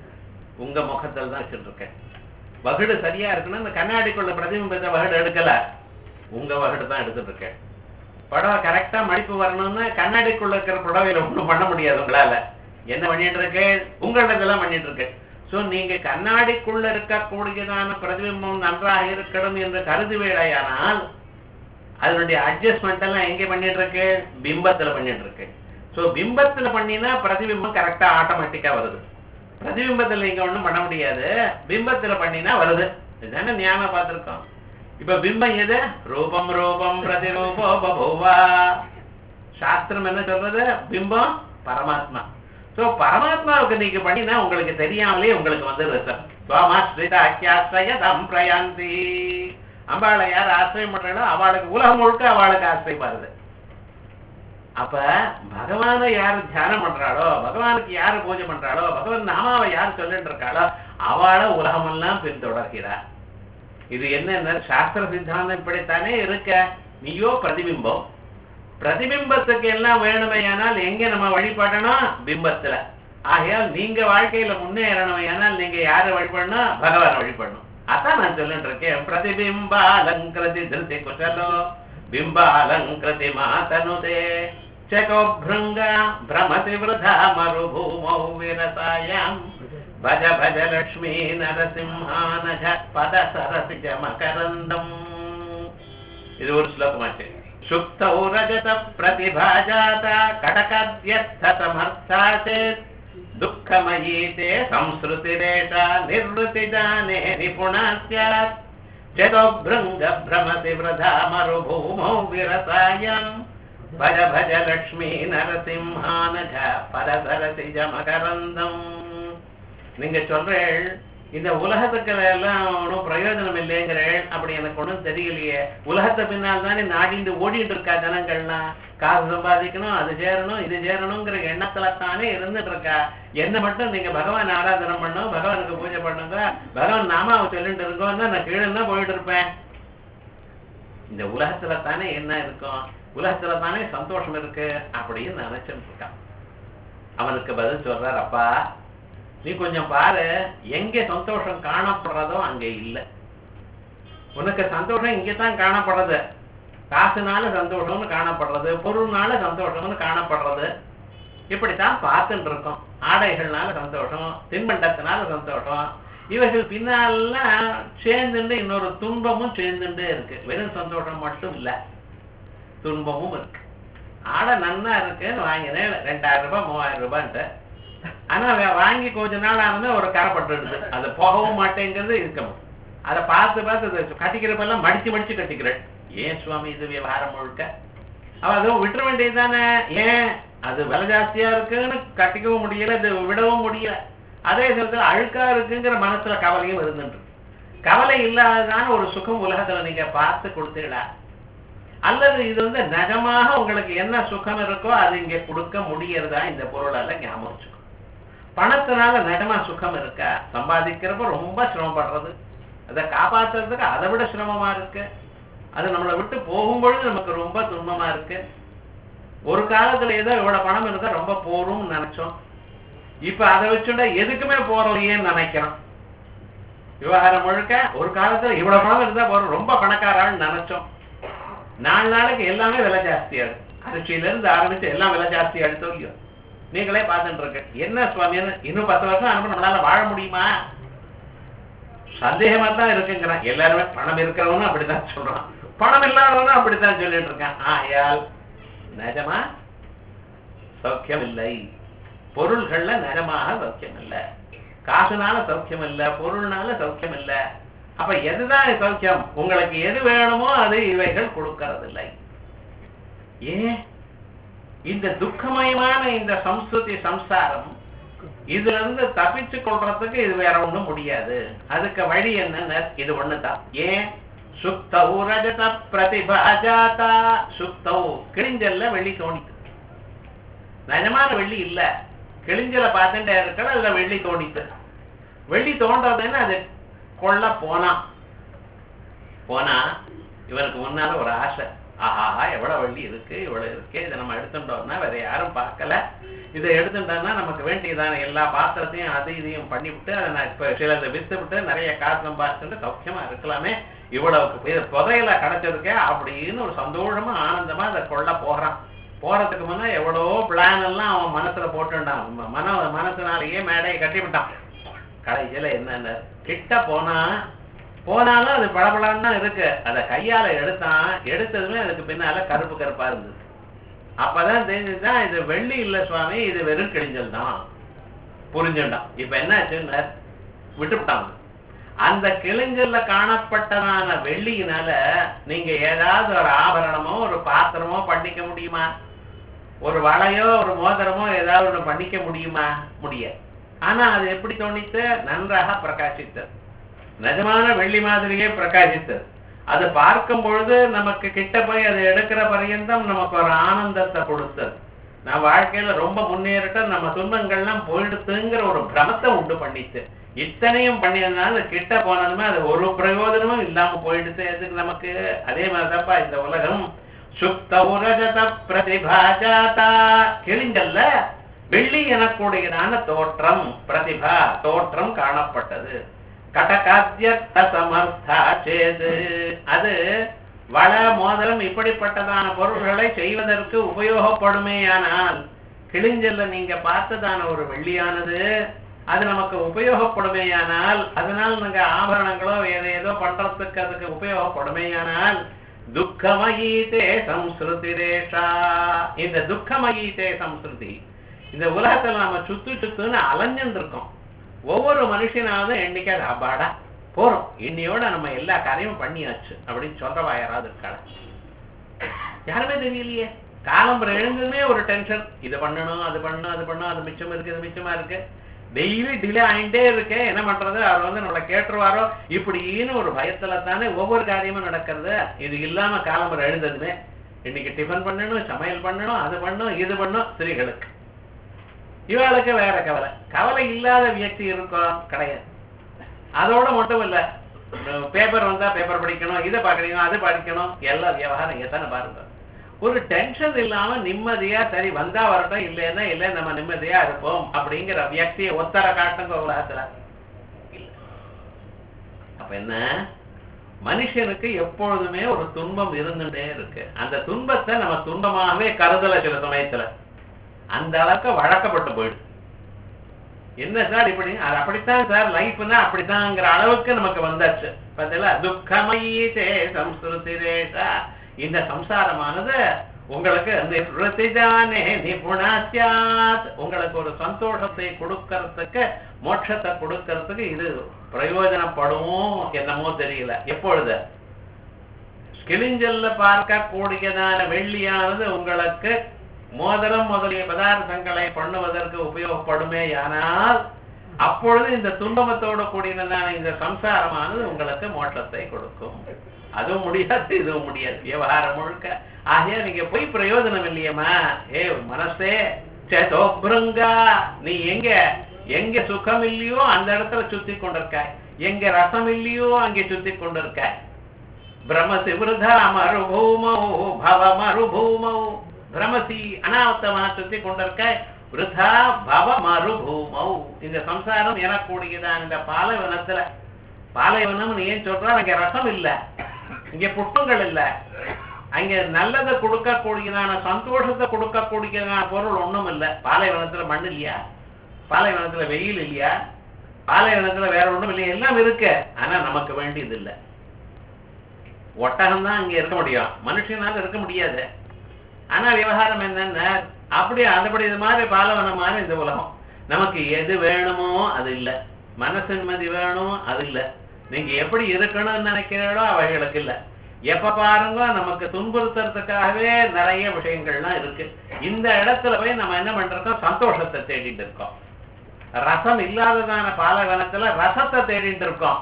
Speaker 1: உங்க முகத்துல தான் வச்சுட்டு இருக்கேன் வகுடு சரியா இருக்கணும் இந்த கண்ணாடிக்குள்ள பிரதிபிம்பத்தை வகுடு எடுக்கல உங்க வகுடு தான் எடுத்துட்டு இருக்கேன் புடவை கரெக்டா மடிப்பு வரணும்னா கண்ணாடிக்குள்ள இருக்கிற புடவையில ஒண்ணும் பண்ண முடியாது உங்களால என்ன பண்ணிட்டு இருக்கு உங்களிடத்தெல்லாம் பண்ணிட்டு இருக்கு சோ நீங்க கண்ணாடிக்குள்ள இருக்கக்கூடியதான பிரதிபிம்பம் நன்றாக இருக்கணும் என்று கருதுவேடையானால் அதனுடைய அட்ஜஸ்ட்மெண்ட் எல்லாம் எங்க பண்ணிட்டு இருக்கு பிம்பத்துல பண்ணிட்டு இருக்கு சோ பிம்பத்துல பண்ணினா பிரதிபிம்பம் கரெக்டா ஆட்டோமேட்டிக்கா வருது பிரதிபிம்பத்துல நீங்க ஒண்ணும் பண்ண முடியாது பிம்பத்துல பண்ணினா வருது இதுதானே ஞாபகம் பார்த்திருக்கோம் இப்ப பிம்பம் எது ரூபம் ரூபம் பிரதிரூபோ பபுவா சாஸ்திரம் என்ன சொல்றது பிம்பம் பரமாத்மா சோ பரமாத்மாவுக்கு நீங்க பண்ணினா உங்களுக்கு தெரியாமலே உங்களுக்கு வந்து ரிசல்ட் சுவாமாஸ்ரித அக்கியாசிரய தம் பிரயாந்தி அம்பாளை யார் ஆசிரியம் பண்றாளோ அவளுக்கு உலகம் முழுக்க அவளுக்கு ஆசிரியம் வருது அப்ப பகவானை யாரு தியானம் பண்றாளோ பகவானுக்கு யாரு பூஜை பண்றாளோ பகவான் நாமாவை யார் சொல்லிட்டு இருக்காளோ அவளை உலகமெல்லாம் பின்தொடர்கிறார் இது என்ன சாஸ்திர சித்தாந்தம் இப்படித்தானே இருக்க நீயோ பிரதிபிம்பம் பிரதிபிம்பத்துக்கு எல்லாம் வேணுமையானால் எங்க நம்ம வழிபடணும் பிம்பத்துல ஆகையால் நீங்க வாழ்க்கையில முன்னேறணுமையானால் நீங்க யாரை வழிபடணும் பகவான் வழிபடணும் அதான் நான் சொல்லிட்டு இருக்கேன் பிரதிபிம்பாலங்கிருதி திருதி குசலோ பிம்பாலங்கிருதி மாதனுதே சகோ பிருங்க பிரமதி விரதா மருபூமௌ விரசாயாம் భజ భజ లక్ష్మీ నరసింహానజ పద సరసిజ మకరందం ఇది ஒரு శ్లోకమాச்சு சுக்தௌ ரஜத பிரதிபாஜாத கடகத்யர்த்த சமர்த்தா சேத் துக்கமயீ தே சம்ஸ்ருதிரேஷா நிர்வృతి ஜானே நிபுணா ஸ்யாத் ஜதோभृङ्ग भ्रमति वृथा मरुभूमौ विरसायम् भज भज लक्ष्मी நரசிம்ஹானஜ பரசரசி ஜமகரந்தம் நீங்க சொல்றேள் இந்த உலகத்துக்கு எல்லாம் ஒன்றும் பிரயோஜனம் இல்லைங்கிறேள் அப்படி எனக்கு ஒன்றும் தெரியலையே உலகத்தை பின்னால் தானே நாடிந்து ஓடிட்டு இருக்கா ஜனங்கள்லாம் காசு சம்பாதிக்கணும் அது சேரணும் இது சேரணுங்கிற எண்ணத்துல தானே இருந்துட்டு இருக்கா என்ன மட்டும் நீங்க பகவான் ஆராதனை பண்ணும் பகவானுக்கு பூஜை பண்ணுங்க பகவான் நாமாவை சொல்லிட்டு இருக்கோம்னா நான் கீழே தான் போயிட்டு இருப்பேன் இந்த உலகத்துல தானே என்ன இருக்கும் உலகத்துல தானே சந்தோஷம் இருக்கு அப்படின்னு நினைச்சுட்டு இருக்கான் அவனுக்கு பதில் சொல்றார் அப்பா நீ கொஞ்சம் பாரு எங்க சந்தோஷம் காணப்படுறதோ அங்க இல்ல உனக்கு சந்தோஷம் இங்கதான் காணப்படுறது காசுனால சந்தோஷம்னு காணப்படுறது பொருள்னால சந்தோஷம்னு காணப்படுறது இப்படித்தான் பார்த்துட்டு இருக்கோம் ஆடைகள்னால சந்தோஷம் தின்பண்டத்தினால சந்தோஷம் இவைகள் பின்னாலாம் சேர்ந்துட்டு இன்னொரு துன்பமும் சேர்ந்துட்டே இருக்கு வெறும் சந்தோஷம் மட்டும் இல்ல துன்பமும் இருக்கு ஆடை நன்னா இருக்குன்னு வாங்கினேன் ரெண்டாயிரம் ரூபாய் மூவாயிரம் ரூபான்ட்டு ஆனா வே- வாங்கி கொஞ்ச நாள் ஆனது ஒரு கரைப்பட்டுடுது அது போகவும் மாட்டேங்கிறது இருக்கணும் அதை பார்த்து பார்த்து அதை கட்டிக்கிறப்பெல்லாம் மடிச்சு மடிச்சு கட்டிக்கிறேன் ஏன் சுவாமி இது விவகாரம் முழுக்க அவ அதுவும் விட்டுற வேண்டியது தானே ஏன் அது விலை ஜாஸ்தியா இருக்குன்னு கட்டிக்கவும் முடியல இது விடவும் முடியல அதே சமயத்துல அழுக்கா இருக்குங்கிற மனசுல கவலையும் இருந்துட்டு இருக்கு. கவலை இல்லாததான ஒரு சுகம் உலகத்துல நீங்க பார்த்து கொடுத்தீங்களா அல்லது இது வந்து நிஜமாக உங்களுக்கு என்ன சுகம் இருக்கோ அது இங்க கொடுக்க முடியறதா இந்த பொருளால ஞாபகம் வச்சுக்கோ பணத்தினால நிஜமா சுகம் இருக்கா சம்பாதிக்கிறப்ப ரொம்ப சிரமப்படுறது அதை காப்பாத்துறதுக்கு அதை விட சிரமமா இருக்கு அது நம்மளை விட்டு போகும்பொழுது நமக்கு ரொம்ப துன்பமா இருக்கு ஒரு காலத்துல ஏதோ இவ்வளவு பணம் இருந்தா ரொம்ப போரும்னு நினைச்சோம் இப்ப அதை வச்சுட்டா எதுக்குமே போறோம் நினைக்கிறோம் விவகாரம் முழுக்க ஒரு காலத்துல இவ்வளவு பணம் இருந்தா போறோம் ரொம்ப பணக்காரான்னு நினைச்சோம் நாலு நாளைக்கு எல்லாமே விலை ஜாஸ்தியா இருக்கு அரிசியில இருந்து ஆரம்பிச்சு எல்லாம் விலை ஜாஸ்தியா எடுத்தோ இல்லையோ நீங்களே பார்த்துட்டு இருக்க என்ன சுவாமின்னு இன்னும் பத்து வருஷம் அனுப்ப நம்மளால வாழ முடியுமா சந்தேகமா தான் இருக்குங்கிறான் எல்லாருமே பணம் இருக்கிறவனும் அப்படித்தான் சொல்றான் பணம் இல்லாதவனும் அப்படித்தான் சொல்லிட்டு இருக்கான் ஆயால் நிஜமா சௌக்கியம் இல்லை பொருள்கள்ல நிஜமாக சௌக்கியம் இல்லை காசுனால சௌக்கியம் இல்ல பொருள்னால சௌக்கியம் இல்ல அப்ப எதுதான் சௌக்கியம் உங்களுக்கு எது வேணுமோ அது இவைகள் கொடுக்கறதில்லை ஏன் இந்த துக்கமயமான இந்த சம்ஸ்கிருதி சம்சாரம் இதுல இருந்து தப்பிச்சு கொள்றதுக்கு இது வேற ஒண்ணும் முடியாது அதுக்கு வழி என்னன்னு இது ஒண்ணுதான் ஏன் சுக்தவு ரஜத பிரதிபாஜாதா சுக்தவு கிழிஞ்சல்ல வெள்ளி தோணித்து நிஜமான வெள்ளி இல்ல கிழிஞ்சல பார்த்துட்டே இருக்கல அதுல வெள்ளி தோணித்து வெள்ளி தோன்றதுன்னு அது கொள்ள போனான் போனா இவனுக்கு முன்னால ஒரு ஆசை ஆஹா எவ்வளவு வெள்ளி இருக்கு இவ்வளவு இருக்கு இதை நம்ம எடுத்துட்டோம்னா வேற யாரும் பார்க்கல இதை எடுத்துட்டோம்னா நமக்கு வேண்டியதான எல்லா பாத்திரத்தையும் அது இதையும் பண்ணிவிட்டு அதை நான் இப்ப சிலதை வித்து விட்டு நிறைய காசு சம்பாதிச்சுட்டு சௌக்கியமா இருக்கலாமே இவ்வளவுக்கு இது புதையல கிடைச்சிருக்கே அப்படின்னு ஒரு சந்தோஷமா ஆனந்தமா அதை கொள்ள போறான் போறதுக்கு முன்ன எவ்வளவோ பிளான் எல்லாம் அவன் மனசுல போட்டுட்டான் மன மனசுனாலேயே மேடையை கட்டிவிட்டான் கடைசியில என்னென்ன கிட்ட போனா போனாலும் அது பளபளன்னு தான் இருக்கு அத கையால எடுத்தான் எடுத்ததுமே அதுக்கு பின்னால கருப்பு கருப்பா இருந்தது அப்பதான் தெரிஞ்சுதான் இது வெள்ளி இல்ல சுவாமி இது வெறும் கிழிஞ்சல் தான் புரிஞ்சுட்டான் இப்ப என்ன ஆச்சுன்னு விட்டுவிட்டாங்க அந்த கிழிஞ்சல்ல காணப்பட்டதான வெள்ளியினால நீங்க ஏதாவது ஒரு ஆபரணமோ ஒரு பாத்திரமோ பண்ணிக்க முடியுமா ஒரு வளையோ ஒரு மோதிரமோ ஏதாவது ஒண்ணு பண்ணிக்க முடியுமா முடியாது ஆனா அது எப்படி தோணித்து நன்றாக பிரகாசித்தது நிஜமான வெள்ளி மாதிரியே பிரகாசித்தது அது பார்க்கும் பொழுது நமக்கு கிட்ட போய் அதை எடுக்கிற பர்யந்தம் நமக்கு ஒரு ஆனந்தத்தை கொடுத்தது நான் வாழ்க்கையில ரொம்ப முன்னேறிட்ட நம்ம துன்பங்கள்லாம் போயிடுத்துங்கிற ஒரு பிரமத்தை உண்டு பண்ணிச்சு இத்தனையும் பண்ணியதுனால அது கிட்ட போனதுமே அது ஒரு பிரயோஜனமும் இல்லாம போயிடுச்சு எதுக்கு நமக்கு அதே மாதிரிதான்ப்பா இந்த உலகம் சுப்த உரஜத பிரதிபாஜாதா கிழிஞ்சல்ல வெள்ளி எனக்கூடியதான தோற்றம் பிரதிபா தோற்றம் காணப்பட்டது கடகாத்தியர்த்த சமர்த்தா சேது அது வள மோதிரம் இப்படிப்பட்டதான பொருள்களை செய்வதற்கு உபயோகப்படுமேயானால் கிழிஞ்சல்ல நீங்க பார்த்ததான ஒரு வெள்ளியானது அது நமக்கு உபயோகப்படுமேயானால் அதனால் நாங்க ஆபரணங்களோ வேற ஏதோ பண்றதுக்கு அதுக்கு உபயோகப்படுமேயானால் துக்கமயீதே சம்ஸ்ருதிரேஷா இந்த துக்கமயீதே சம்ஸ்ருதி இந்த உலகத்துல நம்ம சுத்து சுத்துன்னு அலைஞ்சுட்டு இருக்கோம் ஒவ்வொரு மனுஷனாவது என்னைக்காவது அப்பாடா போறோம் இன்னையோட நம்ம எல்லா காரியமும் பண்ணியாச்சு அப்படின்னு சொல்றவா யாராவது இருக்காளா யாருமே தெரியலையே காலம்பரம் எழுந்ததுமே ஒரு டென்ஷன் இது பண்ணணும் அது பண்ணணும் அது பண்ணணும் அது மிச்சம் இருக்கு இது மிச்சமா இருக்கு டெய்லி டிலே ஆகிட்டே இருக்கு என்ன பண்றது அவர் வந்து நம்மளை கேட்டுருவாரோ இப்படின்னு ஒரு பயத்துல தானே ஒவ்வொரு காரியமும் நடக்கிறது இது இல்லாம காலம்பரம் எழுந்ததுமே இன்னைக்கு டிஃபன் பண்ணணும் சமையல் பண்ணணும் அது பண்ணணும் இது பண்ணணும் ஸ்திரீகளுக்கு இவாளுக்கு வேற கவலை கவலை இல்லாத வியக்தி இருக்கும் கிடையாது அதோட மட்டும் இல்ல பேப்பர் வந்தா பேப்பர் படிக்கணும் இதை பார்க்கணும் அது படிக்கணும் எல்லா விவகாரம் எத்தனை பாருங்க ஒரு டென்ஷன் இல்லாம நிம்மதியா சரி வந்தா வரட்டும் இல்லைன்னா இல்லை நம்ம நிம்மதியா இருப்போம் அப்படிங்கிற வியக்தியை ஒத்தர காட்டுங்க உலகத்துல இல்ல. அப்ப என்ன மனுஷனுக்கு எப்பொழுதுமே ஒரு துன்பம் இருந்துட்டே இருக்கு அந்த துன்பத்தை நம்ம துன்பமாகவே கருதல சில சமயத்துல அந்த அளவுக்கு வழக்கப்பட்டு போயிடுது என்ன சார் இப்படி அது அப்படித்தான் சார் லைஃப்னா அப்படித்தாங்கிற அளவுக்கு நமக்கு வந்தாச்சு பதில துக்கமயீதே சம்ஸ்கிருதிரேஷா இந்த சம்சாரமானது உங்களுக்கு நிவൃத்திதானே நிபுணாசியாத் உங்களுக்கு ஒரு சந்தோஷத்தை கொடுக்கறதுக்கு மோட்சத்தை கொடுக்கறதுக்கு இது பிரயோஜனப்படும் என்னமோ தெரியல எப்பொழுது கிளிஞ்சல்ல பார்க்க கூடியதான வெள்ளியானது உங்களுக்கு மோதிரம் முதலிய பதார்த்தங்களை பண்ணுவதற்கு உபயோகப்படுமே ஆனால் அப்பொழுது இந்த துன்பத்தோட கூடியதான இந்த சம்சாரமானது உங்களுக்கு மோட்சத்தை கொடுக்கும் அதுவும் முடியாது இதுவும் முடியாது விவகாரம் முழுக்க ஆகையா நீங்க போய் பிரயோஜனம் இல்லையம்மா ஏ மனசே சேதோபிருங்கா நீ எங்க எங்க சுகம் இல்லையோ அந்த இடத்துல சுத்தி கொண்டிருக்காய் எங்க ரசம் இல்லையோ அங்கே சுத்தி கொண்டிருக்காய் பிரமசி விருதா மறுபூமௌ பவ மறுபூமௌ பிரமசி அனாவத்தமா சுத்தி கொண்டிருக்காய் விருதா பவ மறுபூமௌ இந்த சம்சாரம் எனக்கூடியதான் இந்த பாலைவனத்துல பாலைவனம் ஏன் சொல்றா அங்க ரசம் இல்ல இங்க புஷ்பங்கள் இல்ல அங்க நல்லதை கொடுக்கக்கூடியதான சந்தோஷத்தை கொடுக்கக்கூடியதான பொருள் ஒண்ணும் இல்ல பாலைவனத்துல மண் இல்லையா பாலைவனத்துல வெயில் இல்லையா பாலைவனத்துல வேற ஒண்ணும் இல்லையா எல்லாம் இருக்கு ஆனா நமக்கு வேண்டியது இல்ல ஒட்டகம் தான் அங்க இருக்க முடியும் மனுஷனால இருக்க முடியாது ஆனா விவகாரம் என்னன்னா அப்படி அதுபடி இது மாதிரி பாலவனம் மாதிரி இந்த உலகம் நமக்கு எது வேணுமோ அது இல்ல மனசு நிம்மதி வேணும் அது இல்ல நீங்க எப்படி இருக்கணும்னு நினைக்கிறீங்களோ அவைகளுக்கு இல்ல எப்ப பாருங்க நமக்கு துன்புறுத்துறதுக்காகவே நிறைய விஷயங்கள்லாம் இருக்கு இந்த இடத்துல போய் நம்ம என்ன பண்றோம் சந்தோஷத்தை தேடிட்டு இருக்கோம் ரசம் இல்லாததான பாலவனத்துல ரசத்தை தேடிட்டு இருக்கோம்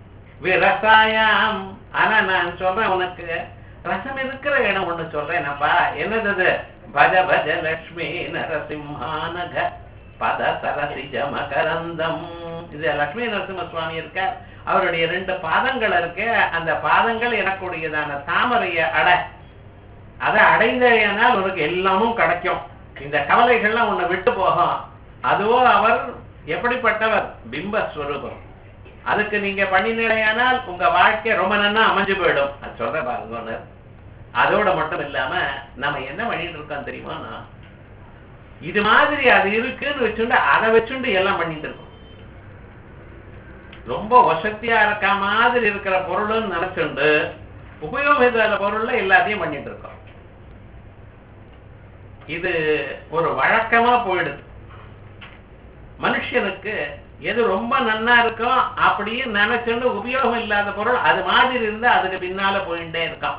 Speaker 1: விரசாயம் ஆனா நான் சொல்றேன் உனக்கு ரசம் இருக்கிற இடம் ஒண்ணு சொல்றேனப்பா என்னது அது பஜ பஜ லட்சுமி நரசிம்ஹானக பத சரசிஜ மகரந்தம் இது லட்சுமி நரசிம்ம சுவாமி இருக்கார் அவருடைய ரெண்டு பாதங்கள் இருக்கு அந்த பாதங்கள் எனக்குடையதான தாமரைய அடை அதை அடைந்தேனால் உனக்கு எல்லாமும் கிடைக்கும் இந்த கவலைகள்லாம் உன்னை விட்டு போகும் அதுவோ அவர் எப்படிப்பட்டவர் பிம்பஸ்வரூபம் அதுக்கு நீங்க பண்ணினீடையானால் உங்க வாழ்க்கை ரொம்ப நன்னா அமைஞ்சு போயிடும் அது சொல்ற பாருங்க அதோட மட்டும் இல்லாம நம்ம என்ன பண்ணிட்டு இருக்கோம் தெரியுமா நான் இது மாதிரி அது இருக்குன்னு வச்சுண்டு அதை வச்சுண்டு எல்லாம் பண்ணிட்டு இருக்கோம் ரொம்ப வசதியா இருக்க மாதிரி இருக்கிற பொருள்னு நினைச்சுண்டு உபயோகம் இல்லாத பொருள்ல எல்லாத்தையும் பண்ணிட்டு இருக்கோம் இது ஒரு வழக்கமா போயிடுது மனுஷனுக்கு எது ரொம்ப நன்னா இருக்கோ அப்படியே நினைச்சுண்டு உபயோகம் இல்லாத பொருள் அது மாதிரி இருந்தா அதுக்கு பின்னால போயிட்டே இருக்கான்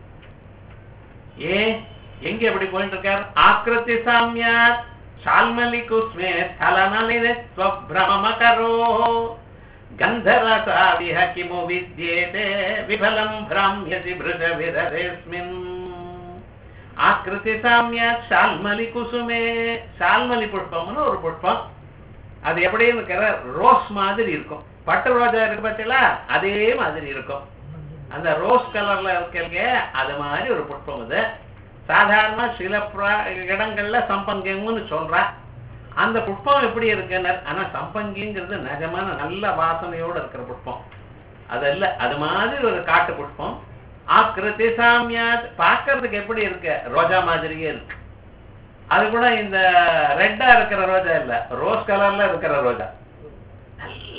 Speaker 1: ஏ எங்க எப்படி போயிட்டு இருக்கார் ஆக்கிருதி சாமியா சால்மலி குஸ்மே ஸ்தலனலினே ஸ்வப்ரமகரோ கந்தரசா விஹ கிமு வித்யேதே விபலம் பிராம்யசி பிருஷ விரரேஸ்மின் ஆக்கிருதி சாமியா சால்மலி குசுமே சால்மலி புஷ்பம்னு ஒரு புஷ்பம் அது எப்படி இருக்கிற ரோஸ் மாதிரி இருக்கும் பட்டு ரோஜா இருக்கு பார்த்தீங்களா அதே மாதிரி இருக்கும் அந்த ரோஸ் கலர்ல இருக்கீங்க அது மாதிரி ஒரு புஷ்பம் இது சாதாரண சில பிர- இடங்கள்ல சம்பங்கம்னு சொல்றா அந்த புஷ்பம் எப்படி இருக்குன்னு ஆனா சம்பங்கிங்கிறது நிஜமான நல்ல வாசனையோட இருக்கிற புஷ்பம் அது இல்ல அது மாதிரி ஒரு காட்டு புஷ்பம் ஆக்கிருதி சாமியாத் பார்க்கறதுக்கு எப்படி இருக்கு ரோஜா மாதிரியே இருக்கு அது கூட இந்த ரெட்டா இருக்கிற ரோஜா இல்ல ரோஸ் கலர்ல இருக்கிற ரோஜா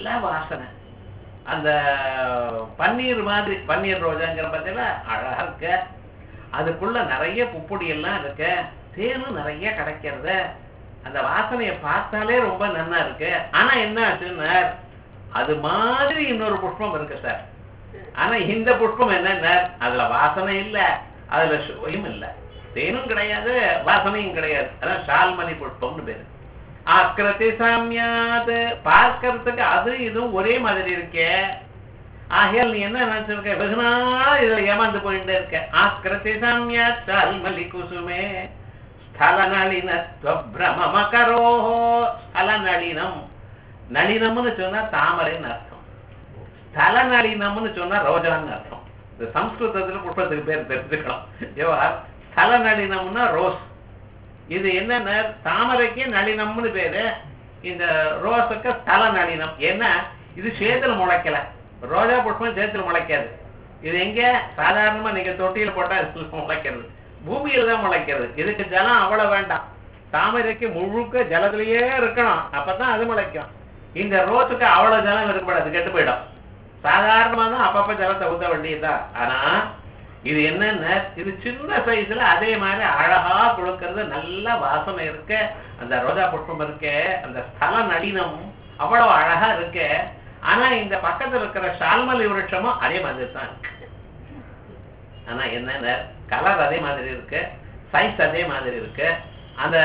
Speaker 1: நல்ல வாசனை அந்த பன்னீர் மாதிரி பன்னீர் ரோஜாங்கிற பார்த்தீங்கன்னா அழகா இருக்க அதுக்குள்ள நிறைய புப்பொடி எல்லாம் இருக்கு தேனும் நிறைய கிடைக்கிறது அந்த வாசனையை பார்த்தாலே ரொம்ப நன்னா இருக்கு ஆனா என்ன ஆச்சுன்னா அது மாதிரி இன்னொரு புஷ்பம் இருக்கு சார் ஆனா இந்த புஷ்பம் என்னன்னா அதுல வாசனை இல்ல அதுல சுவையும் இல்ல தேனும் கிடையாது வாசனையும் கிடையாது அதான் ஷால்மணி புஷ்பம்னு பேரு ஆக்கிரதி சாமியாது பார்க்கறதுக்கு அது இதுவும் ஒரே மாதிரி இருக்கே ஆகையால் நீ என்ன நினைச்சிருக்க வெகு நாள் இதுல ஏமாந்து போயிட்டே இருக்க ஆக்கிரதி சாமியா ஷால்மலி குசுமே ஸ்தல நளினத்வபிரமகரோ ஸ்தல நளினம் நளினம்னு சொன்னா தாமரைன்னு அர்த்தம் ஸ்தல நளினம்னு சொன்னா ரோஜான்னு அர்த்தம் இந்த சம்ஸ்கிருதத்துல புஷ்பத்துக்கு பேர் தெரிஞ்சுக்கணும் ஏவா ஸ்தல நளினம்னா ரோஸ் இது என்னன்னா தாமரைக்கு நளினம்னு பேரு இந்த ரோஸுக்கு ஸ்தல நளினம் ஏன்னா இது சேத்துல முளைக்கல ரோஜா புஷ்பம் சேத்துல முளைக்காது இது எங்க சாதாரணமா நீங்க தொட்டியில போட்டா இதுல முளைக்கிறது பூமியில தான் முளைக்கிறது இதுக்கு ஜலம் அவ்வளவு வேண்டாம் தாமரைக்கு முழுக்க ஜலத்திலேயே இருக்கணும் அப்பதான் அது முளைக்கும் இந்த ரோஸுக்கு அவ்வளவு ஜலம் இருக்கக்கூடாது கெட்டு போயிடும் சாதாரணமா தான் அப்பப்ப ஜலத்தை ஊத்த வேண்டியதுதான் ஆனா இது என்னன்னா இது சின்ன சைஸ்ல அதே மாதிரி அழகா கொடுக்கறது நல்ல வாசனை இருக்கு அந்த ரோஜா புஷ்பம் இருக்கு அந்த ஸ்தல நளினம் அவ்வளவு அழகா இருக்கு ஆனா இந்த பக்கத்துல இருக்கிற ஷால்மலி விருட்சமும் அதே மாதிரி தான் இருக்கு ஆனா என்னென்ன கலர் அதே மாதிரி இருக்கு சைஸ் அதே மாதிரி இருக்கு அந்த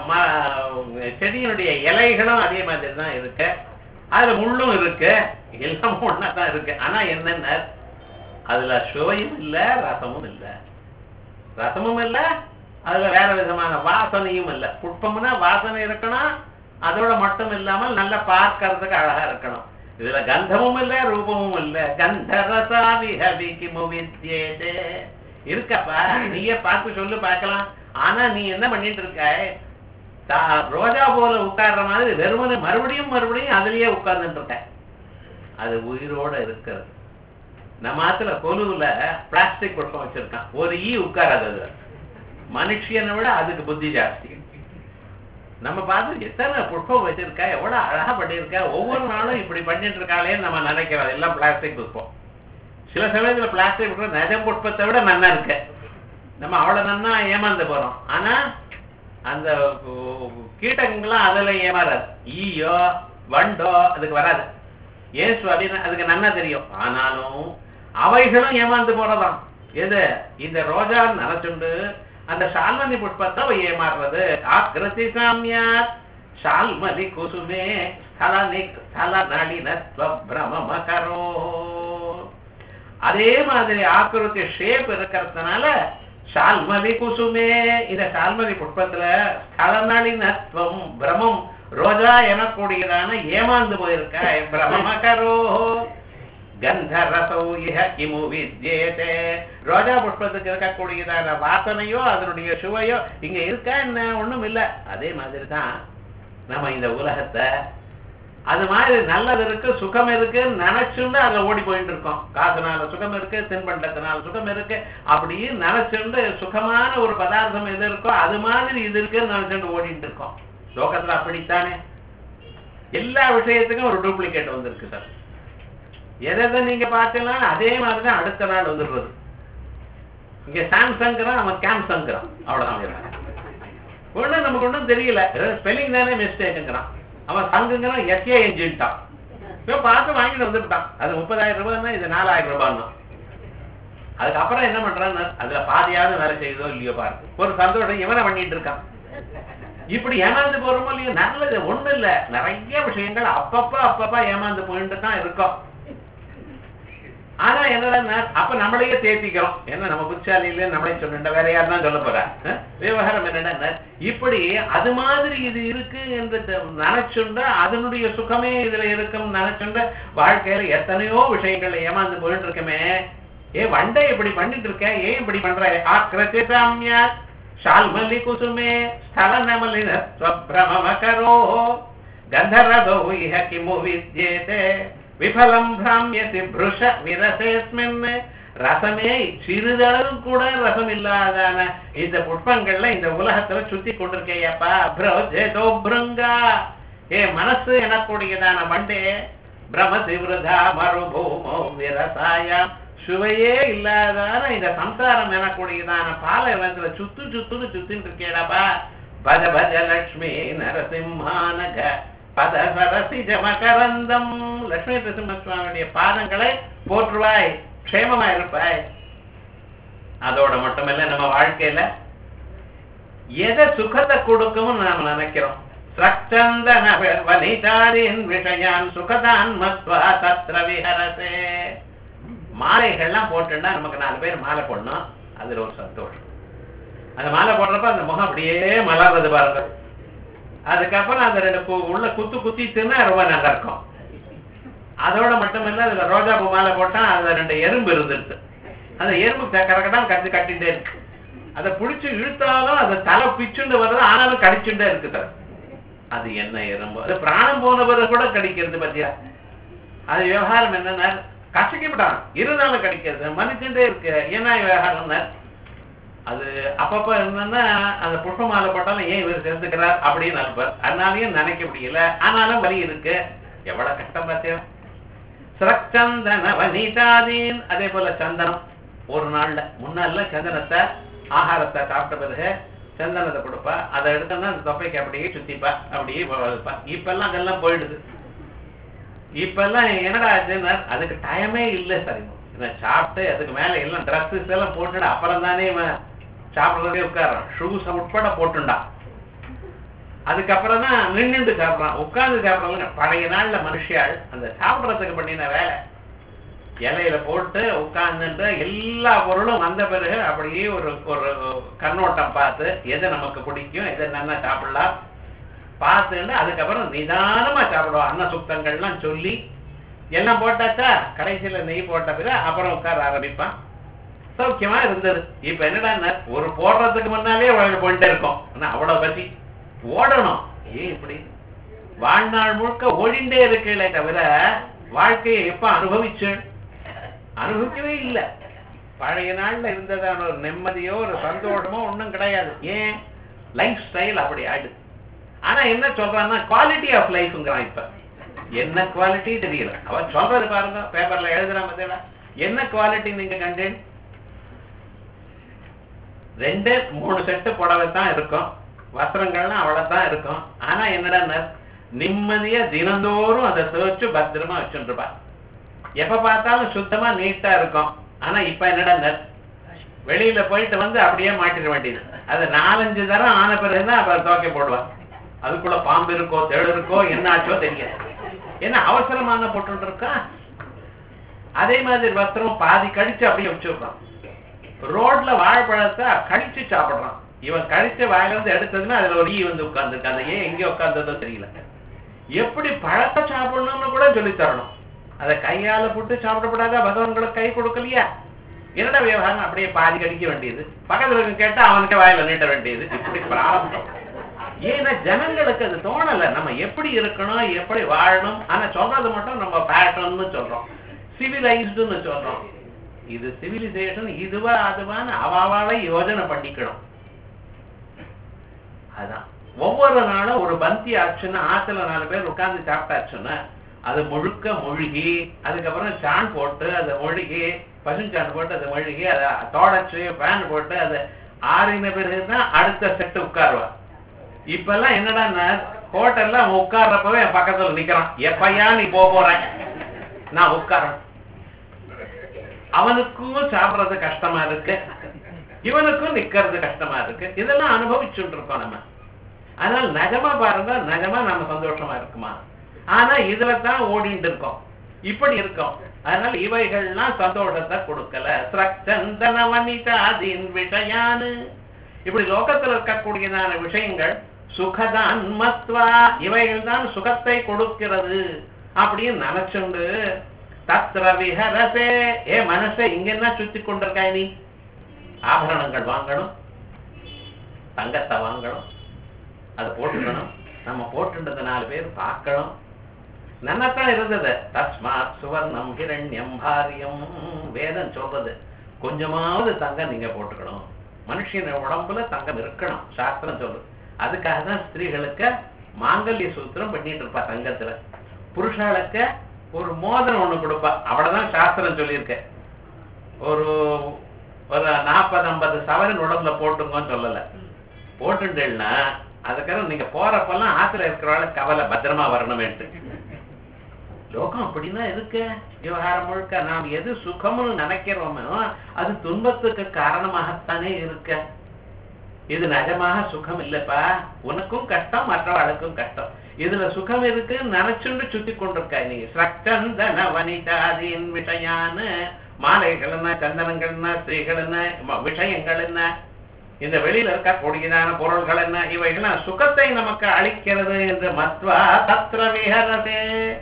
Speaker 1: ம- செடியினுடைய இலைகளும் அதே மாதிரி தான் இருக்கு அதுல முள்ளும் இருக்கு எல்லாமும் ஒண்ணா தான் இருக்கு ஆனா என்னென்ன அதுல சுவையும் இல்ல ரசமும் இல்ல ரசமும் இல்ல அதுல வேற விதமான வாசனையும் இல்ல புஷ்பம்னா வாசனை இருக்கணும் அதோட மட்டும் இல்லாமல் நல்லா பார்க்கறதுக்கு அழகா இருக்கணும் இதுல கந்தமும் இல்ல ரூபமும் இல்ல கந்தரசாவிஹவிக்கு முவித்யேதே இருக்கப்பா நீயே பார்த்து சொல்லு பார்க்கலாம் ஆனா நீ என்ன பண்ணிட்டு இருக்க தா- ரோஜா போல உட்கார்ற மாதிரி வெறுமனே மறுபடியும் மறுபடியும் அதுலயே உட்கார்ந்துட்டு இருக்க அது உயிரோட இருக்கிறது நம்ம ஆத்துல கொலுவுல பிளாஸ்டிக் புஷ்பம் வச்சிருக்கான் ஒரு ஈ உட்காராது அதுல மனுஷியனை விட அதுக்கு புத்தி ஜாஸ்தி நம்ம பார்த்து எத்தனை புஷ்பம் வச்சிருக்கா எவ்வளவு அழகா பண்ணியிருக்கா ஒவ்வொரு நாளும் இப்படி பண்ணிட்டு இருக்காளேன்னு நம்ம நினைக்கிறோம் எல்லாம் பிளாஸ்டிக் புஷ்பம் சில சமயத்துல பிளாஸ்டிக் புஷ்பம் நிஜ புஷ்பத்தை விட நன்னா இருக்கு நம்ம அவ்வளவு நன்னா ஏமாந்து போறோம் ஆனா அந்த கு- கீட்டங்கள்லாம் அதுல ஏமாறாது ஈயோ வண்டோ அதுக்கு வராது ஏன் சுவாமின்னா அதுக்கு நன்னா தெரியும் ஆனாலும் அவைகளும் ஏமாந்து போறதாம் எது இந்த ரோஜா நினைச்சுண்டு அந்த ஷால்மணி புஷ்பத்தை அவ ஏமாறுறது ஆக்கிருதி சாமியாத் ஷால்மணி குசுமே ஸ்தல நி- ஸ்தல நளினத்வ பிரமமகரோ அதே மாதிரி ஆக்கிருத்தி ஷேப் இருக்கிறதுனால ஷால்மலி குசுமே இந்த ஷால்மலி புஷ்பத்துல ஸ்தலநளினத்துவம் பிரமம் ரோஜா எனக்கூடியதான ஏமாந்து போயிருக்க பிரமமகரோ கந்தரசௌ இஹ கிமு வித்யேதே ரோஜா புஷ்பத்துக்கு இருக்கக்கூடியதான வாசனையோ அதனுடைய சுவையோ இங்க இருக்கா என்ன ஒண்ணும் இல்ல அதே மாதிரி தான் நம்ம இந்த உலகத்தை அது மாதிரி நல்லது இருக்கு சுகம் இருக்கு நினைச்சுண்டு அதுல ஓடி போயிட்டு இருக்கோம் காசுனால சுகம் இருக்கு தின்பண்டத்தினால சுகம் இருக்கு அப்படி நினைச்சுண்டு சுகமான ஒரு பதார்த்தம் எது இருக்கோ அது மாதிரி இது இருக்குன்னு நினைச்சுட்டு ஓடிட்டு இருக்கோம் லோகத்துல அப்படித்தானே எல்லா விஷயத்துக்கும் ஒரு டூப்ளிகேட் வந்திருக்கு சார் எதை எதை நீங்க பார்த்தீங்கன்னா அதே மாதிரி தான் அடுத்த நாள் வந்துடுறது இங்க சாம்சங்கிறான் அவன் கேம்சங்கிறான் அவ்வளவுதான் ஒண்ணும் நமக்கு ஒண்ணும் தெரியல ஸ்பெல்லிங் தானே மிஸ்டேக்குங்கிறான் அவன் சங்குங்கிறான் எஸ்ஏ என்ஜின்ட்டான் இப்போ பார்த்து வாங்கிட்டு வந்துட்டான் அது முப்பதாயிரம் ரூபாய்னா இது நாலாயிரம் ரூபாய்னா அதுக்கப்புறம் என்ன பண்றான்னு அதுல பாதியாவது வேலை செய்யுதோ இல்லையோ பாரு ஒரு சந்தோஷம் இவனை பண்ணிட்டு இருக்கான் இப்படி ஏமாந்து போறோமோ இல்லையோ நல்லது ஒண்ணு இல்ல நிறைய விஷயங்கள் அப்பப்ப அப்பப்ப ஏமாந்து போயிட்டு தான் இருக்கோம் ஆனா என்னடா அப்ப நம்மளையே தேத்திக்கிறோம் என்ன நம்ம புத்திசாலி இல்ல நம்மளே சொல்லிட்ட வேற யார் தான் சொல்ல போறா அஹ்? விவகாரம் என்னடா இப்படி அது மாதிரி இது இருக்கு என்று தெ- நினைச்சுண்டா அதனுடைய சுகமே இதுல இருக்கும் நினைச்சுண்ட வாழ்க்கையில எத்தனையோ விஷயங்கள் ஏமாந்து போயிட்டு இருக்கமே ஏ வண்டை இப்படி பண்ணிட்டு இருக்க ஏன் இப்படி பண்ற ஆக்கிரதி சாமியா ஷால்மல்லி குசுமே ஸ்தல நமலின ஸ்வப்ரமமகரோ கந்தரதோ இஹ கிமு வித்யேதே விபலம் பிராமியசி புருஷ விரசேஸ்மின் ரசமே சிறிதளவு கூட ரசம் இல்லாதான இந்த புஷ்பங்கள்ல இந்த உலகத்துல சுத்தி கொண்டிருக்கேயப்பா பிரஜேதோ பிருங்கா ஏ மனசு எனக்கூடியதான வண்டே பிரமசி விருதா மறுபூமோ விரசாய சுவையே இல்லாதான இந்த சம்சாரம் எனக்கூடியதான பாலை வந்து சுத்து சுத்துன்னு சுத்தின்னு இருக்கேடாப்பா பஜ பஜ லட்சுமி நரசிம்மானக பத சரசி ஜமகரந்தம் லட்சுமி நரசிம்ம சுவாமியுடைய பாதங்களை போற்றுவாய் க்ஷேமமா இருப்பாய் அதோட மட்டுமல்ல நம்ம வாழ்க்கையில எதை சுகத்தை கொடுக்கும்னு நாம நினைக்கிறோம் சச்சந்தன வனிதாரின் விஷயான் சுகதான் மத்வா தத்ர விஹரசே மாலைகள்லாம் போட்டுன்னா நமக்கு நாலு பேர் மாலை போடணும் அதுல ஒரு சந்தோஷம் அந்த மாலை போடுறப்ப அந்த முகம் அப்படியே மலர்றது பாருங்க அதுக்கப்புறம் அந்த ரெண்டு கு- உள்ள குத்து குத்தி தின்னா ரொம்ப நல்லா இருக்கும் அதோட மட்டுமில்ல அதுல ரோஜா பூ மாலை போட்டா அதுல ரெண்டு எறும்பு இருந்துருக்கு அந்த எறும்பு கரெக்டாக கட்டி கட்டிட்டே இருக்கு அதை பிடிச்சு இழுத்தாலும் அது தலை பிச்சுண்டு வருது ஆனாலும் கடிச்சுட்டே இருக்குது அது என்ன எறும்பு அது பிராணம் போனவரை கூட கடிக்கிறது பத்தியா அது விவகாரம் என்னன்னா கசக்கிவிட்டான் இருந்தாலும் கடிக்கிறது மன்னிச்சுட்டே இருக்கு என்ன விவகாரம்னா அது அப்பப்ப என்னன்னா அந்த புஷ்ப மாலை போட்டாலும் ஏன் இவர் சேர்த்துக்கிறார் அப்படின்னு நினைப்பார் அதனாலயும் நினைக்க முடியல ஆனாலும் வலி இருக்கு எவ்வளவு கஷ்டம் பார்த்தியா சிரச்சந்தன வனிதாதீன் அதே போல சந்தனம் ஒரு நாள்ல முன்னாள்ல சந்தனத்தை ஆகாரத்தை சாப்பிட்ட பிறகு சந்தனத்தை கொடுப்பா அதை எடுத்தோம்னா அந்த தொப்பைக்கு அப்படியே சுத்திப்பா அப்படியே வைப்பா இப்ப எல்லாம் அதெல்லாம் போயிடுது இப்ப எல்லாம் என்னடா ஆச்சுன்னா அதுக்கு டைமே இல்லை சரி இவன் சாப்பிட்டு அதுக்கு மேல எல்லாம் ட்ரெஸ்ஸஸ் எல்லாம் போட்டுட்டு அப்புறம் தானே இவன் சாப்பிடுறதே உட்காரான் ஷூஸ் உட்பட போட்டுண்டான் அதுக்கப்புறம் தான் நின்னுட்டு சாப்பிடுறான் உட்கார்ந்து சாப்பிடறவங்க பழைய நாள்ல மனுஷியாள் அந்த சாப்பிடுறதுக்கு பண்ணின வேலை இலையில போட்டு உட்கார்ந்துட்டு எல்லா பொருளும் வந்த பிறகு அப்படியே ஒரு ஒரு கண்ணோட்டம் பார்த்து எது நமக்கு பிடிக்கும் எது நல்லா சாப்பிடலாம் பார்த்துட்டு அதுக்கப்புறம் நிதானமா சாப்பிடுவோம் அன்ன சுத்தங்கள்லாம் சொல்லி எல்லாம் போட்டாச்சா கடைசியில நெய் போட்ட பிறகு அப்புறம் உட்கார ஆரம்பிப்பான் சௌக்கியமா இருந்தது இப்ப என்னடா ஒரு போடுறதுக்கு முன்னாலே உடனே போயிட்டே இருக்கும் ஆனா அவ்வளவு பசி ஓடணும் ஏன் இப்படி வாழ்நாள் முழுக்க ஓடிண்டே இருக்கே தவிர வாழ்க்கையை எப்ப அனுபவிச்சு அனுபவிக்கவே இல்லை பழைய நாள்ல இருந்ததான ஒரு நிம்மதியோ ஒரு சந்தோஷமோ ஒண்ணும் கிடையாது ஏன் லைஃப் ஸ்டைல் அப்படி ஆயிடுது ஆனா என்ன சொல்றான்னா குவாலிட்டி ஆஃப் லைஃப்ங்கிறான் இப்ப என்ன குவாலிட்டி தெரியல அவன் சொல்றது பாருங்க பேப்பர்ல எழுதுறான் பார்த்தீங்களா என்ன குவாலிட்டி நீங்க கண்டேன் ரெண்டு மூணு செட்டு புடவை தான் இருக்கும் வஸ்திரங்கள்லாம் அவ்வளவுதான் இருக்கும் ஆனா என்னடா நிம்மதியா தினந்தோறும் அதை துவைச்சு பத்திரமா வச்சுருப்பா எப்ப பார்த்தாலும் சுத்தமா நீட்டா இருக்கும் ஆனா இப்ப என்னடா வெளியில போயிட்டு வந்து அப்படியே மாட்டிட வேண்டியது அது நாலஞ்சு தரம் ஆன பிறகுதான் அப்புறம் துவைக்க போடுவான் அதுக்குள்ள பாம்பு இருக்கோ தேடு இருக்கோ என்ன ஆச்சோ தெரியாது என்ன அவசரமான போட்டு இருக்கா அதே மாதிரி வஸ்திரம் பாதி கடிச்சு அப்படியே வச்சுடுறான் ரோட்ல வாழைப்பழத்தை கடிச்சு சாப்பிடுறான் இவன் கடிச்ச வாயில இருந்து எடுத்ததுன்னா அதுல ஒரு ஈ வந்து உட்கார்ந்துருக்கு அந்த ஏன் எங்க உட்கார்ந்ததோ தெரியல எப்படி பழத்தை சாப்பிடணும்னு கூட சொல்லி தரணும் அதை கையால போட்டு சாப்பிடப்படாதா பகவான்களுக்கு கை கொடுக்கலையா என்னடா விவகாரம் அப்படியே பாதி கடிக்க வேண்டியது பக்கத்துல இருக்க கேட்டா அவன்கிட்ட வாயில நீட்ட வேண்டியது இப்படி பிராரம்பம் ஏன்னா ஜனங்களுக்கு அது தோணல நம்ம எப்படி இருக்கணும் எப்படி வாழணும் ஆனா சொல்றது மட்டும் நம்ம பேட்டர்ன்னு சொல்றோம் சிவிலைஸ்டுன்னு சொல்றோம் இது சிவிலைசேஷன் இதுவா அதுவான்னு அவாவாலே யோஜனை பண்ணிக்கணும் அதான் ஒவ்வொரு நாளும் ஒரு பந்தி ஆச்சுன்னா ஆத்துல நாலு பேர் உட்கார்ந்து சாப்பிட்டாச்சுன்னா அது முழுக்க மூழ்கி அதுக்கப்புறம் சான் போட்டு அதை மூழ்கி பசுஞ்சான் போட்டு அதை மூழ்கி அதை தொடச்சு ஃபேன் போட்டு அதை ஆறின பிறகுதான் அடுத்த செட்டு உட்காருவா இப்பெல்லாம் என்னடா ஹோட்டல்ல அவன் உட்கார்றப்பவே என் பக்கத்துல நிக்கிறான் எப்பயா நீ போக போற நான் உட்காரன் அவனுக்கும் சாப்பிடுறது கஷ்டமா இருக்கு இவனுக்கும் நிக்கிறது கஷ்டமா இருக்கு இதெல்லாம் அனுபவிச்சுட்டு இருக்கோம் நம்ம அதனால நகமா பாருங்க நகமா நம்ம சந்தோஷமா இருக்குமா ஆனா இதுல தான் ஓடிட்டு இருக்கோம் இப்படி இருக்கோம் அதனால இவைகள்லாம் சந்தோஷத்தை கொடுக்கல சந்தன வனிதாதீன் விஷயானு இப்படி லோகத்துல இருக்கக்கூடியதான விஷயங்கள் சுகதான் மத்வா இவைகள் தான் சுகத்தை கொடுக்கிறது அப்படின்னு நினைச்சுண்டு தத்ர விஹரசே ஏ மனசே இங்க என்ன சுத்தி கொண்டிருக்காய் நீ ஆபரணங்கள் வாங்கணும் தங்கத்தை வாங்கணும் அதை போட்டுக்கணும் நம்ம போட்டுன்றது நாலு பேர் பார்க்கணும் நன்னத்தான் இருந்தது தஸ்மாத் சுவர்ணம் ஹிரண்யம் பாரியம் வேதம் சொல்றது கொஞ்சமாவது தங்கம் நீங்க போட்டுக்கணும் மனுஷன் உடம்புல தங்கம் இருக்கணும் சாஸ்திரம் சொல்றது அதுக்காக தான் ஸ்திரீகளுக்கு மாங்கல்ய சூத்திரம் பண்ணிட்டு இருப்பா தங்கத்துல புருஷாளுக்கு ஒரு மோதிரம் ஒண்ணு கொடுப்பா அவ்வளவுதான் சாஸ்திரம் சொல்லியிருக்க ஒரு ஒரு நாற்பது ஐம்பது சவரன் உடம்புல போட்டுங்கன்னு சொல்லல போட்டுட்டேன்னா அதுக்காக நீங்க போறப்பெல்லாம் ஆத்துல இருக்கிறவாಳ கவலை பத்திரமா வரணுமேட்டு லோகம் அப்படின்னா இருக்கு விவகாரம் முழுக்க நாம் எது சுகம்னு நினைக்கிறோமோ அது துன்பத்துக்கு காரணமாகத்தானே இருக்க இது நிஜமாக சுகம் இல்லப்பா உனக்கும் கஷ்டம் மற்றவாளுக்கும் கஷ்டம் இதுல சுகம் இருக்கு நினைச்சுண்டு சுத்தி கொண்டிருக்கா நீ சக்கந்தன வனிதாதீன் விஷயான்னு மாலைகள் என்ன சந்தனங்கள் என்ன ஸ்திரீகள் என்ன ம- விஷயங்கள் என்ன இந்த வெளியில இருக்க கொடியதான பொருள்கள் என்ன இவைகள்லாம் சுகத்தை நமக்கு அளிக்கிறது என்று மத்வா தத்ர விஹரதே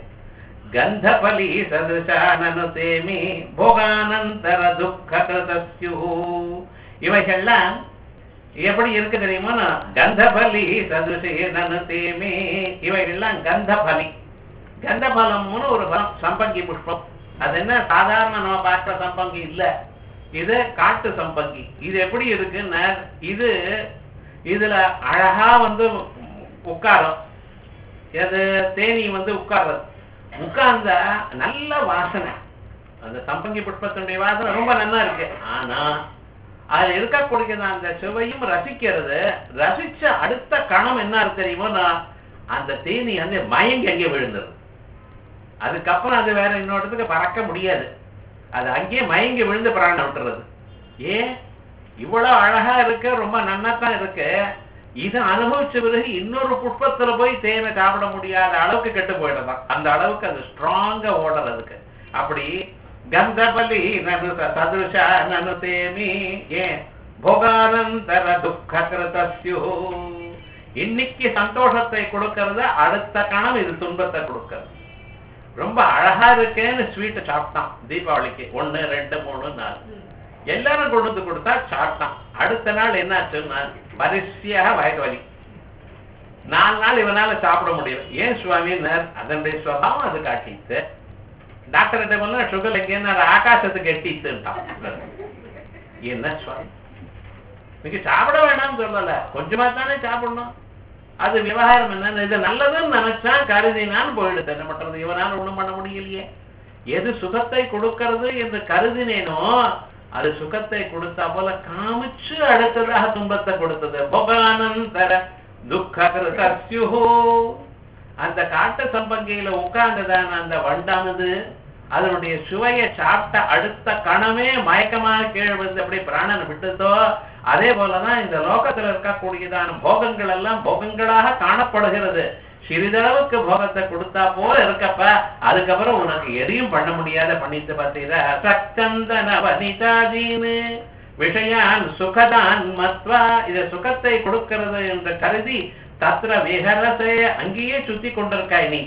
Speaker 1: கந்தபலி சதுசானனு தேமி போகானந்தர துக்க கிருதஸ்யு இவைகள்லாம் எப்படி இருக்கு தெரியுமா கந்தபலி சதுசேனனு தேமி இவைகள்லாம் கந்தபலி கந்தபலம்னு ஒரு பலம் சம்பங்கி புஷ்பம் அது என்ன சாதாரண நம்ம பார்க்கிற சம்பங்கி இல்ல இது காட்டு சம்பங்கி இது எப்படி இருக்குன்னா இது இதுல அழகா வந்து உட்காரும் எது தேனி வந்து உட்கார்றது உட்கார்ந்தா நல்ல வாசனை அந்த சம்பங்கி புஷ்பத்தினுடைய வாசனை ரொம்ப நல்லா இருக்கு ஆனா அதுல இருக்கக்கூடிய அந்த சுவையும் ரசிக்கிறது ரசிச்ச அடுத்த கணம் என்ன இருக்கு தெரியுமோ அந்த தேனி வந்து மயங்கி அங்கே விழுந்தது அதுக்கப்புறம் அது வேற இன்னொருத்துக்கு பறக்க முடியாது அது அங்கேயே மயங்கி விழுந்து பிராணம் விட்டுறது ஏன் இவ்வளவு அழகா இருக்கு ரொம்ப நன்னாத்தான் இருக்கு இது அனுபவிச்ச பிறகு இன்னொரு புஷ்பத்துல போய் தேனை சாப்பிட முடியாத அளவுக்கு கெட்டு போயிடலாம் அந்த அளவுக்கு அது ஸ்ட்ராங்கா ஓடுறதுக்கு அப்படி கந்தபலி நனு சதுஷா நனு தேமி ஏன் போகானந்தர துக்க கிருதஸ்யு இன்னைக்கு சந்தோஷத்தை கொடுக்கறது அடுத்த கணம் இது துன்பத்தை கொடுக்கறது ரொம்ப அழகா இருக்கேன்னு ஸ்வீட்டை சாப்பிட்டான் தீபாவளிக்கு ஒண்ணு ரெண்டு மூணு நாலு எல்லாரும் கொண்டு வந்து கொடுத்தா சாப்பிட்டான் அடுத்த நாள் என்னாச்சுன்னா வரிசையாக வயது வலி நாலு நாள் இவனால சாப்பிட முடியல ஏன் சுவாமினர் அதனுடைய சுவாவம் அது காட்டிட்டு டாக்டர் கிட்ட போனா சுகர் எங்கேன்னு அது ஆகாசத்துக்கு எட்டிட்டுட்டான் என்ன சுவாமி நீங்க சாப்பிட வேணாம்னு சொல்லல கொஞ்சமா தானே சாப்பிடணும் அது விவகாரம் என்ன இது நல்லதுன்னு நினைச்சா கருதினான்னு போயிடுது என்ன பண்றது இவனால ஒண்ணும் பண்ண முடியலையே எது சுகத்தை கொடுக்கிறது என்று கருதினேனோ அது சுகத்தை கொடுத்தா போல காமிச்சு அடுத்ததாக துன்பத்தை கொடுத்தது போகானந்தர துக்க கிருதஸ்யுஹு அந்த காட்டு சம்பங்கியில உட்கார்ந்துதான் அந்த வண்டானது அதனுடைய சுவையை சாப்பிட்ட அடுத்த கணமே மயக்கமாக கீழே விழுந்து அப்படி பிராணனை விட்டுதோ அதே போலதான் இந்த லோகத்துல இருக்கக்கூடியதான போகங்கள் எல்லாம் போகங்களாக காணப்படுகிறது சிறிதளவுக்கு போகத்தை கொடுத்தா போல இருக்கப்ப அதுக்கப்புறம் உனக்கு எதையும் பண்ண முடியாத பண்ணிட்டு பார்த்தீரா சச்சந்தன வனிதாதீனு விஷயான் சுகதான் மத்வா இது சுகத்தை கொடுக்கிறது என்று கருதி தத்ர விஹரசே அங்கேயே சுத்தி கொண்டிருக்காய் நீ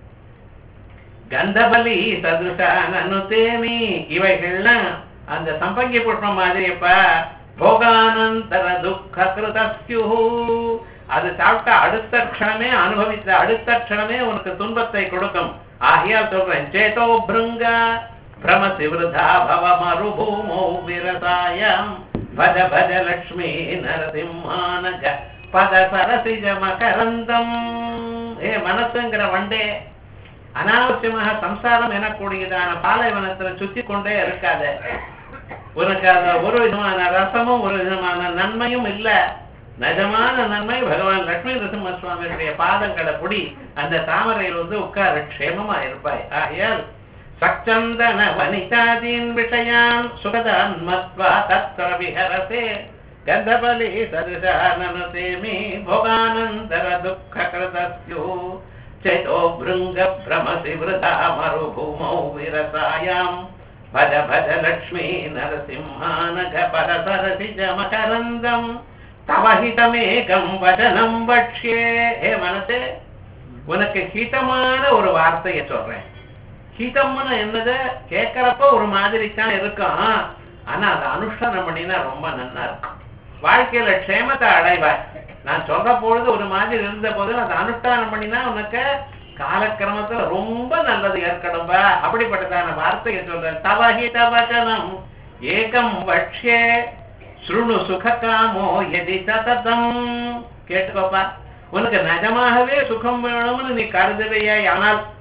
Speaker 1: கந்தபலி சதுசானு தேமி இவைகள்லாம் அந்த சம்பங்கி புஷ்பம் மாதிரியப்ப போகானந்தர துக்க கிருதஸ்யு அது சாப்பிட்ட அடுத்த க்ஷணமே அனுபவித்த அடுத்த க்ஷணமே உனக்கு துன்பத்தை கொடுக்கும் ஆகையால் சொல்றேன் சேதோ பிருங்க பிரமசி விருதா பவ மருபூமோ விரதாயம் பஜ பஜ லக்ஷ்மி நரசிம்மானஜ பத சரசிஜ மகரந்தம் ஏ மனசுங்கிற வண்டே அனாவசியமாக சம்சாரம் எனக்கூடியதான பாலைவனத்துல சுத்தி கொண்டே இருக்காத உனக்கு அந்த ஒரு விதமான ரசமும் ஒரு விதமான நன்மையும் இல்ல நிஜமான நன்மை பகவான் லட்சுமி நரசிம்ம சுவாமியுடைய பாதங்களை புடி அந்த தாமரையில் வந்து உட்கார க்ஷேமமா இருப்பாய் ஆகையால் சச்சந்தன வனிதாதீன் விஷயான் சுகதான் மத்வா தத்ர விஹரசே கந்தபலி சதுசானனு தேமி போகானந்தர துக்க கிருதஸ்யு चेतो भृङ्ग भ्रमसि वृथा मरुभूमौ विरसायाम् भज भज लक्ष्मी नरसिंहानघ परसरसि च मकरन्दम् तव हितमेकम् वचனம் வக்ஷே ஏ மனசே உனக்கு ஹிதமான ஒரு வார்த்தையை சொல்றேன் ஹிதம்னு என்னது கேட்கறப்ப ஒரு மாதிரி தான் இருக்கும் ஆனா அதை அனுஷ்டானம் பண்ணினா ரொம்ப நல்லா இருக்கும் வாழ்க்கையில க்ஷேமத்தை அடைவாய் நான் சொல்ற பொழுது ஒரு மாதிரி இருந்த போது அதை அனுஷ்டானம் பண்ணினா உனக்கு காலக்கிரமத்துல ரொம்ப நல்லது ஏற்கடும்பா அப்படிப்பட்டதான வார்த்தையை சொல்றேன் தவஹித வச்சனம் ஏகம் வக்ஷே ஸ்ருணு சுககாமோ எதி சததம் கேட்டுக்கோப்பா உனக்கு நிஜமாகவே சுகம் வேணும்னு நீ கருதுவையா ஆனால்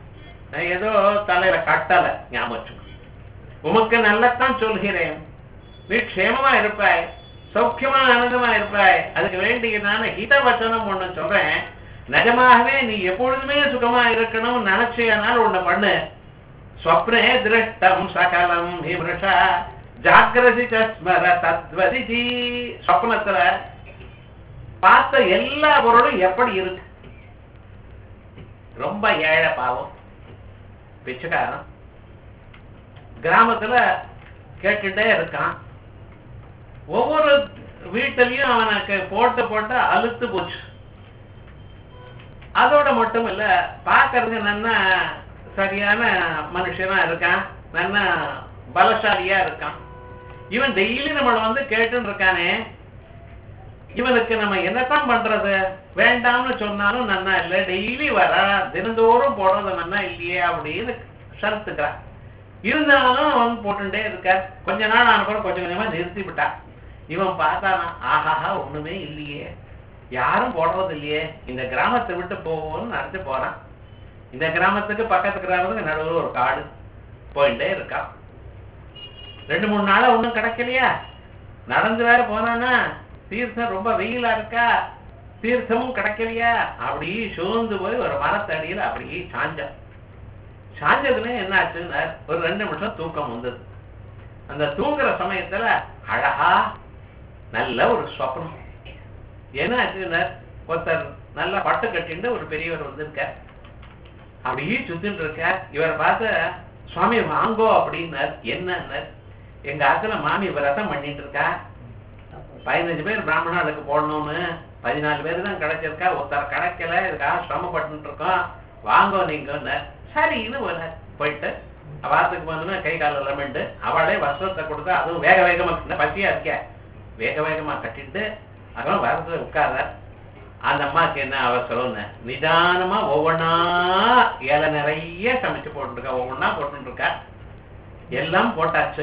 Speaker 1: நான் ஏதோ தலையில கட்டல ஞாபகம் வச்சுக்கோ. உமக்கு நல்லத்தான் சொல்கிறேன் நீ க்ஷேமமா இருப்பாய் சௌக்கியமா ஆனந்தமா இருப்பாய் அதுக்கு வேண்டியதான ஹிதவச்சனம் ஒண்ணு சொல்றேன் நிஜமாகவே நீ எப்பொழுதுமே சுகமா இருக்கணும் நினைச்சேனால் ஒண்ணு பண்ணு ஸ்வப்னே திருஷ்டம் சகலம் ஹிமிருஷா ஜாகிரதி ஸ்மர தத்வதிதி ஸ்வப்னத்துல பார்த்த எல்லா பொருளும் எப்படி இருக்கு ரொம்ப ஏழை பாவம் பிச்சைக்காரன் கிராமத்துல கேட்டுட்டே இருக்கான் ஒவ்வொரு வீட்டிலையும் அவனுக்கு போட்டு போட்டு அழுத்து போச்சு அதோட மட்டும் இல்ல பாக்குறதுக்கு நன்னா சரியான மனுஷனா இருக்கான் நன்னா பலசாலியா இருக்கான் இவன் டெய்லி நம்மள வந்து கேட்டுன்னு இருக்கானே இவனுக்கு நம்ம என்னத்தான் பண்றது வேண்டாம்னு சொன்னாலும் நன்னா இல்லை டெய்லி வர தினந்தோறும் போடுறது நன்னா இல்லையே அப்படின்னு சரத்துக்கிறான் இருந்தாலும் அவன் போட்டுட்டே இருக்க கொஞ்ச நாள் ஆன கூட கொஞ்சம் கொஞ்சமா நிறுத்தி விட்டான் இவன் பார்த்தானா ஆஹாஹா ஒண்ணுமே இல்லையே யாரும் போடுறது இல்லையே இந்த கிராமத்தை விட்டு போவோம்னு நினைச்சு போறான் இந்த கிராமத்துக்கு பக்கத்து கிராமத்துக்கு நடுவில் ஒரு காடு போயிட்டே இருக்கான் ரெண்டு மூணு நாளா ஒண்ணும் கிடைக்கலையா நடந்து வேற போனானா தீர்த்தம் ரொம்ப வெயிலா இருக்கா தீர்த்தமும் கிடைக்கலையா அப்படி சோர்ந்து போய் ஒரு மரத்தடியில அப்படியே சாஞ்சான் சாஞ்சதுல என்ன ஆச்சுன்னா ஒரு ரெண்டு நிமிஷம் தூக்கம் வந்தது அந்த தூங்குற சமயத்துல அழகா நல்ல ஒரு ஸ்வப்னம் என்ன ஆச்சுன்னா ஒருத்தர் நல்ல பட்டு கட்டிட்டு ஒரு பெரியவர் வந்திருக்க அப்படியே சுத்தின்னு இருக்க இவரை பார்த்து சுவாமி வாங்கோ அப்படின்னார் என்னன்னார் எங்க ஆத்துல மாமி விரதம் பண்ணிட்டு இருக்கா பதினஞ்சு பேர் பிராமணர்களுக்கு போடணும்னு பதினாலு பேர் தான் கிடைச்சிருக்கா ஒருத்தர் கிடைக்கல இதுக்காக சிரமப்பட்டு இருக்கோம் வாங்கோ நீங்க சரின்னு ஒரு போயிட்டு வாரத்துக்கு போனோம்னா கை காலில் லமெண்டு அவளே வஸ்திரத்தை கொடுத்தா அதுவும் வேக வேகமா இந்த பசியா இருக்க வேக வேகமா கட்டிட்டு அப்புறம் வரத்துல உட்கார்ற அந்த அம்மாக்கு என்ன அவசரம்னு நிதானமா ஒவ்வொன்னா இலை நிறைய சமைச்சு போட்டுருக்கா ஒவ்வொன்னா போட்டுட்டு இருக்கா எல்லாம் போட்டாச்சு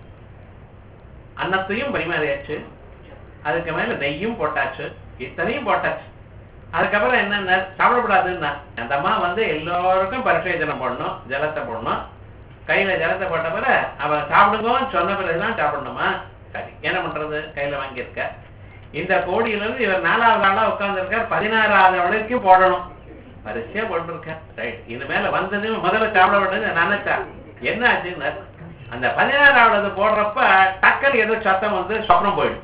Speaker 1: அன்னத்தையும் பரிமாறியாச்சு அதுக்கு மேல நெய்யும் போட்டாச்சு இத்தனையும் போட்டாச்சு அதுக்கப்புறம் என்னென்ன சாப்பிடக்கூடாதுன்னா அந்த அம்மா வந்து எல்லோருக்கும் பரிசோதனம் போடணும் ஜலத்தை போடணும் கையில ஜலத்தை போட்ட பிறகு அவ சாப்பிடுங்கன்னு சொன்ன பிறகுதான் சாப்பிடணுமா சரி என்ன பண்றது கையில வாங்கியிருக்க இந்த கோடியில இருந்து இவர் நாலாவது ஆளா உட்கார்ந்துருக்கார் பதினாறாவது வரைக்கும் போடணும் வரிசையா போட்டிருக்கார் ரைட் இது மேல வந்ததும் முதல்ல சாப்பிட வேண்டியது நினைச்சா என்ன ஆச்சுன்னு அந்த பதினாறாவது போடுறப்ப டக்குன்னு ஏதோ சத்தம் வந்து சொப்னம் போயிடும்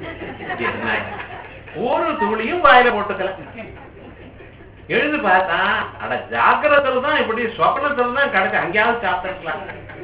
Speaker 1: என்ன? ஒரு துளியும் வாயில போட்டுக்கல எழுந்து பார்த்தா அட ஜாக்கிரத்துல தான் இப்படி சொப்னத்துல தான் கிடைச்சு அங்கேயாவது சாப்பிட்டுக்கலாம்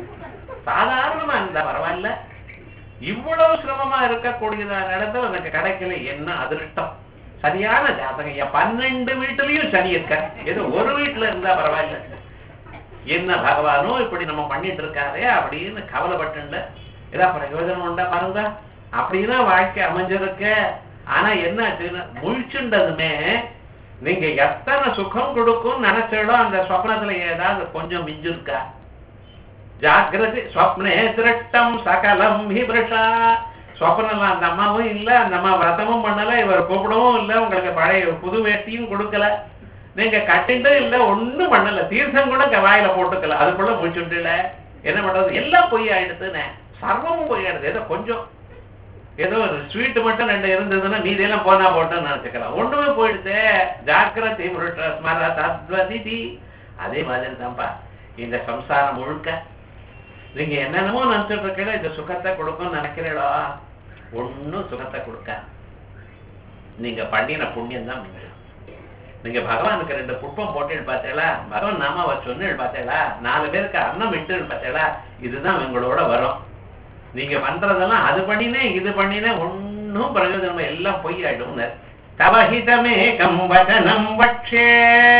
Speaker 1: சாதாரணமா இருந்தா பரவாயில்ல இவ்வளவு சிரமமா இருக்கக்கூடியதான இடத்துல எனக்கு கிடைக்கல என்ன அதிர்ஷ்டம் சரியான ஜாதகம் என் பன்னெண்டு வீட்டுலயும் சனி இருக்க ஏதோ ஒரு வீட்டுல இருந்தா பரவாயில்ல என்ன பகவானோ இப்படி நம்ம பண்ணிட்டு இருக்காரே அப்படின்னு கவலைப்பட்டுண்ட ஏதா பிரயோஜனம் உண்டா பாருங்க அப்படின்னா வாழ்க்கை அமைஞ்சிருக்க ஆனா என்ன ஆச்சுன்னா முழிச்சுண்டதுமே நீங்க எத்தனை சுகம் கொடுக்கும் நினைச்சடோ அந்த சொப்னத்துல ஏதாவது கொஞ்சம் மிஞ்சிருக்கா ஜாகிரதி ஸ்வப்னே திருட்டம் சகலம் ஹிபிருஷா சொப்பனம்லாம் அந்த அம்மாவும் இல்ல அந்த அம்மா விரதமும் பண்ணல இவர் கூப்பிடவும் இல்ல உங்களுக்கு பழைய புது வேட்டியும் கொடுக்கல நீங்க கட்டிட்டும் இல்ல ஒண்ணும் பண்ணல தீர்த்தம் கூட இங்க வாயில போட்டுக்கல அதுக்குள்ள முடிச்சுட்டுல என்ன பண்றது எல்லாம் பொய் ஆயிடுதுன்னு சர்வமும் பொய் ஆயிடுது ஏதோ கொஞ்சம் ஏதோ ஒரு ஸ்வீட் மட்டும் ரெண்டு இருந்ததுன்னா மீதி எல்லாம் போனா போட்டோம்னு நினைச்சுக்கலாம் ஒண்ணுமே போயிடுது ஜாக்கிரதை முருட்ட ஸ்மர தத்வதிதி அதே மாதிரி தான்ப்பா இந்த சம்சாரம் முழுக்க நீங்க என்னென்னமோ நினைச்சிட்டு இருக்கீங்களோ இந்த சுகத்தை கொடுக்கும்னு நினைக்கிறீங்களோ ஒண்ணும் சுகத்தை கொடுக்க நீங்க பண்ணின புண்ணியம் தான் மிஞ்சும் நீங்க பகவானுக்கு ரெண்டு புட்பம் போட்டு பார்த்தீங்களா பகவான் நாமாவை சொன்னு பார்த்தீங்களா நாலு பேருக்கு அன்னம் விட்டு பார்த்தீங்களா இதுதான் உங்களோட வரும் நீங்க பண்றதெல்லாம் அது பண்ணினேன் இது பண்ணினேன் ஒன்னும் பிரயோஜனம் எல்லாம் பொய் ஆயிடும் தவஹிதமே கம்பதனம் வட்சே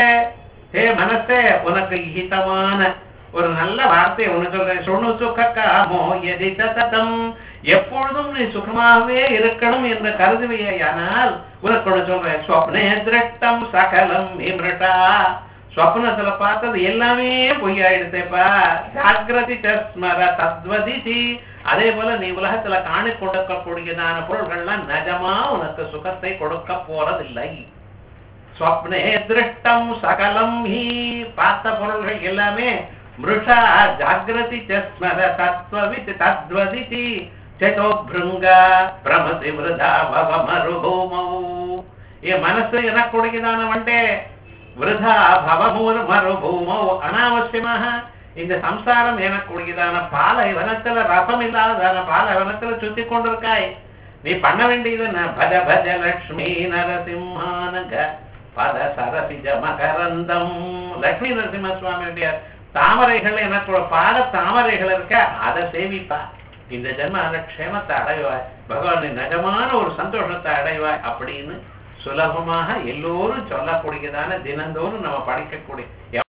Speaker 1: ஹே மனசே உனக்கு ஹிதமான ஒரு நல்ல வார்த்தையை ஒண்ணு சொல்றேன் சொன்னு சுக காமோ எதி ததம் எப்பொழுதும் நீ சுகமாகவே இருக்கணும் என்று கருதுவையானால் உனக்கு ஒண்ணு சொல்றேன் ஸ்வப்னே திருட்டம் சகலம் இம்ரட்டா ஸ்வப்னத்துல பார்த்தது எல்லாமே பொய்யாயிடுத்தேப்பா ஜாகிரதி ஸ்மர தத்வதிதி அதே போல நீ உலகத்துல காணி கொடுக்கக்கூடியதான பொருள்கள்லாம் நிஜமா உனக்கு சுகத்தை கொடுக்க போறதில்லை ஸ்வப்னே திருஷ்டம் சகலம் ஹி பார்த்த பொருள்கள் எல்லாமே மிருஷா ஜாகிரதி சஸ்மர தத்வவித் தத்வதிதி சேதோ பிருங்க பிரமசி மிருதா பவ மருபூமௌ என் மனசு எனக்குடையதான வண்டே விருதா பவமூர் மருபூமௌ அனாவசியமாக இந்த சம்சாரம் எனக்குடையதான பாலைவனத்துல ரசம் இல்லாததான பாலைவனத்துல சுத்தி கொண்டிருக்காய் நீ பண்ண வேண்டியது என்ன பஜ பஜ லக்ஷ்மி நரசிம்ஹானக பத சரசிஜ மகரந்தம் லக்ஷ்மி நரசிம்ம சுவாமியுடைய தாமரைகள் எனக்கு ஒரு பாத தாமரைகள் இருக்க அதை சேவிப்பா இந்த ஜென்ம அந்த க்ஷேமத்தை அடைவாய் பகவான் நீ நிஜமான ஒரு சந்தோஷத்தை அடைவாய் அப்படின்னு சுலபமாக எல்லோரும் சொல்லக்கூடியதான தினந்தோறும் நம்ம படிக்கக்கூடிய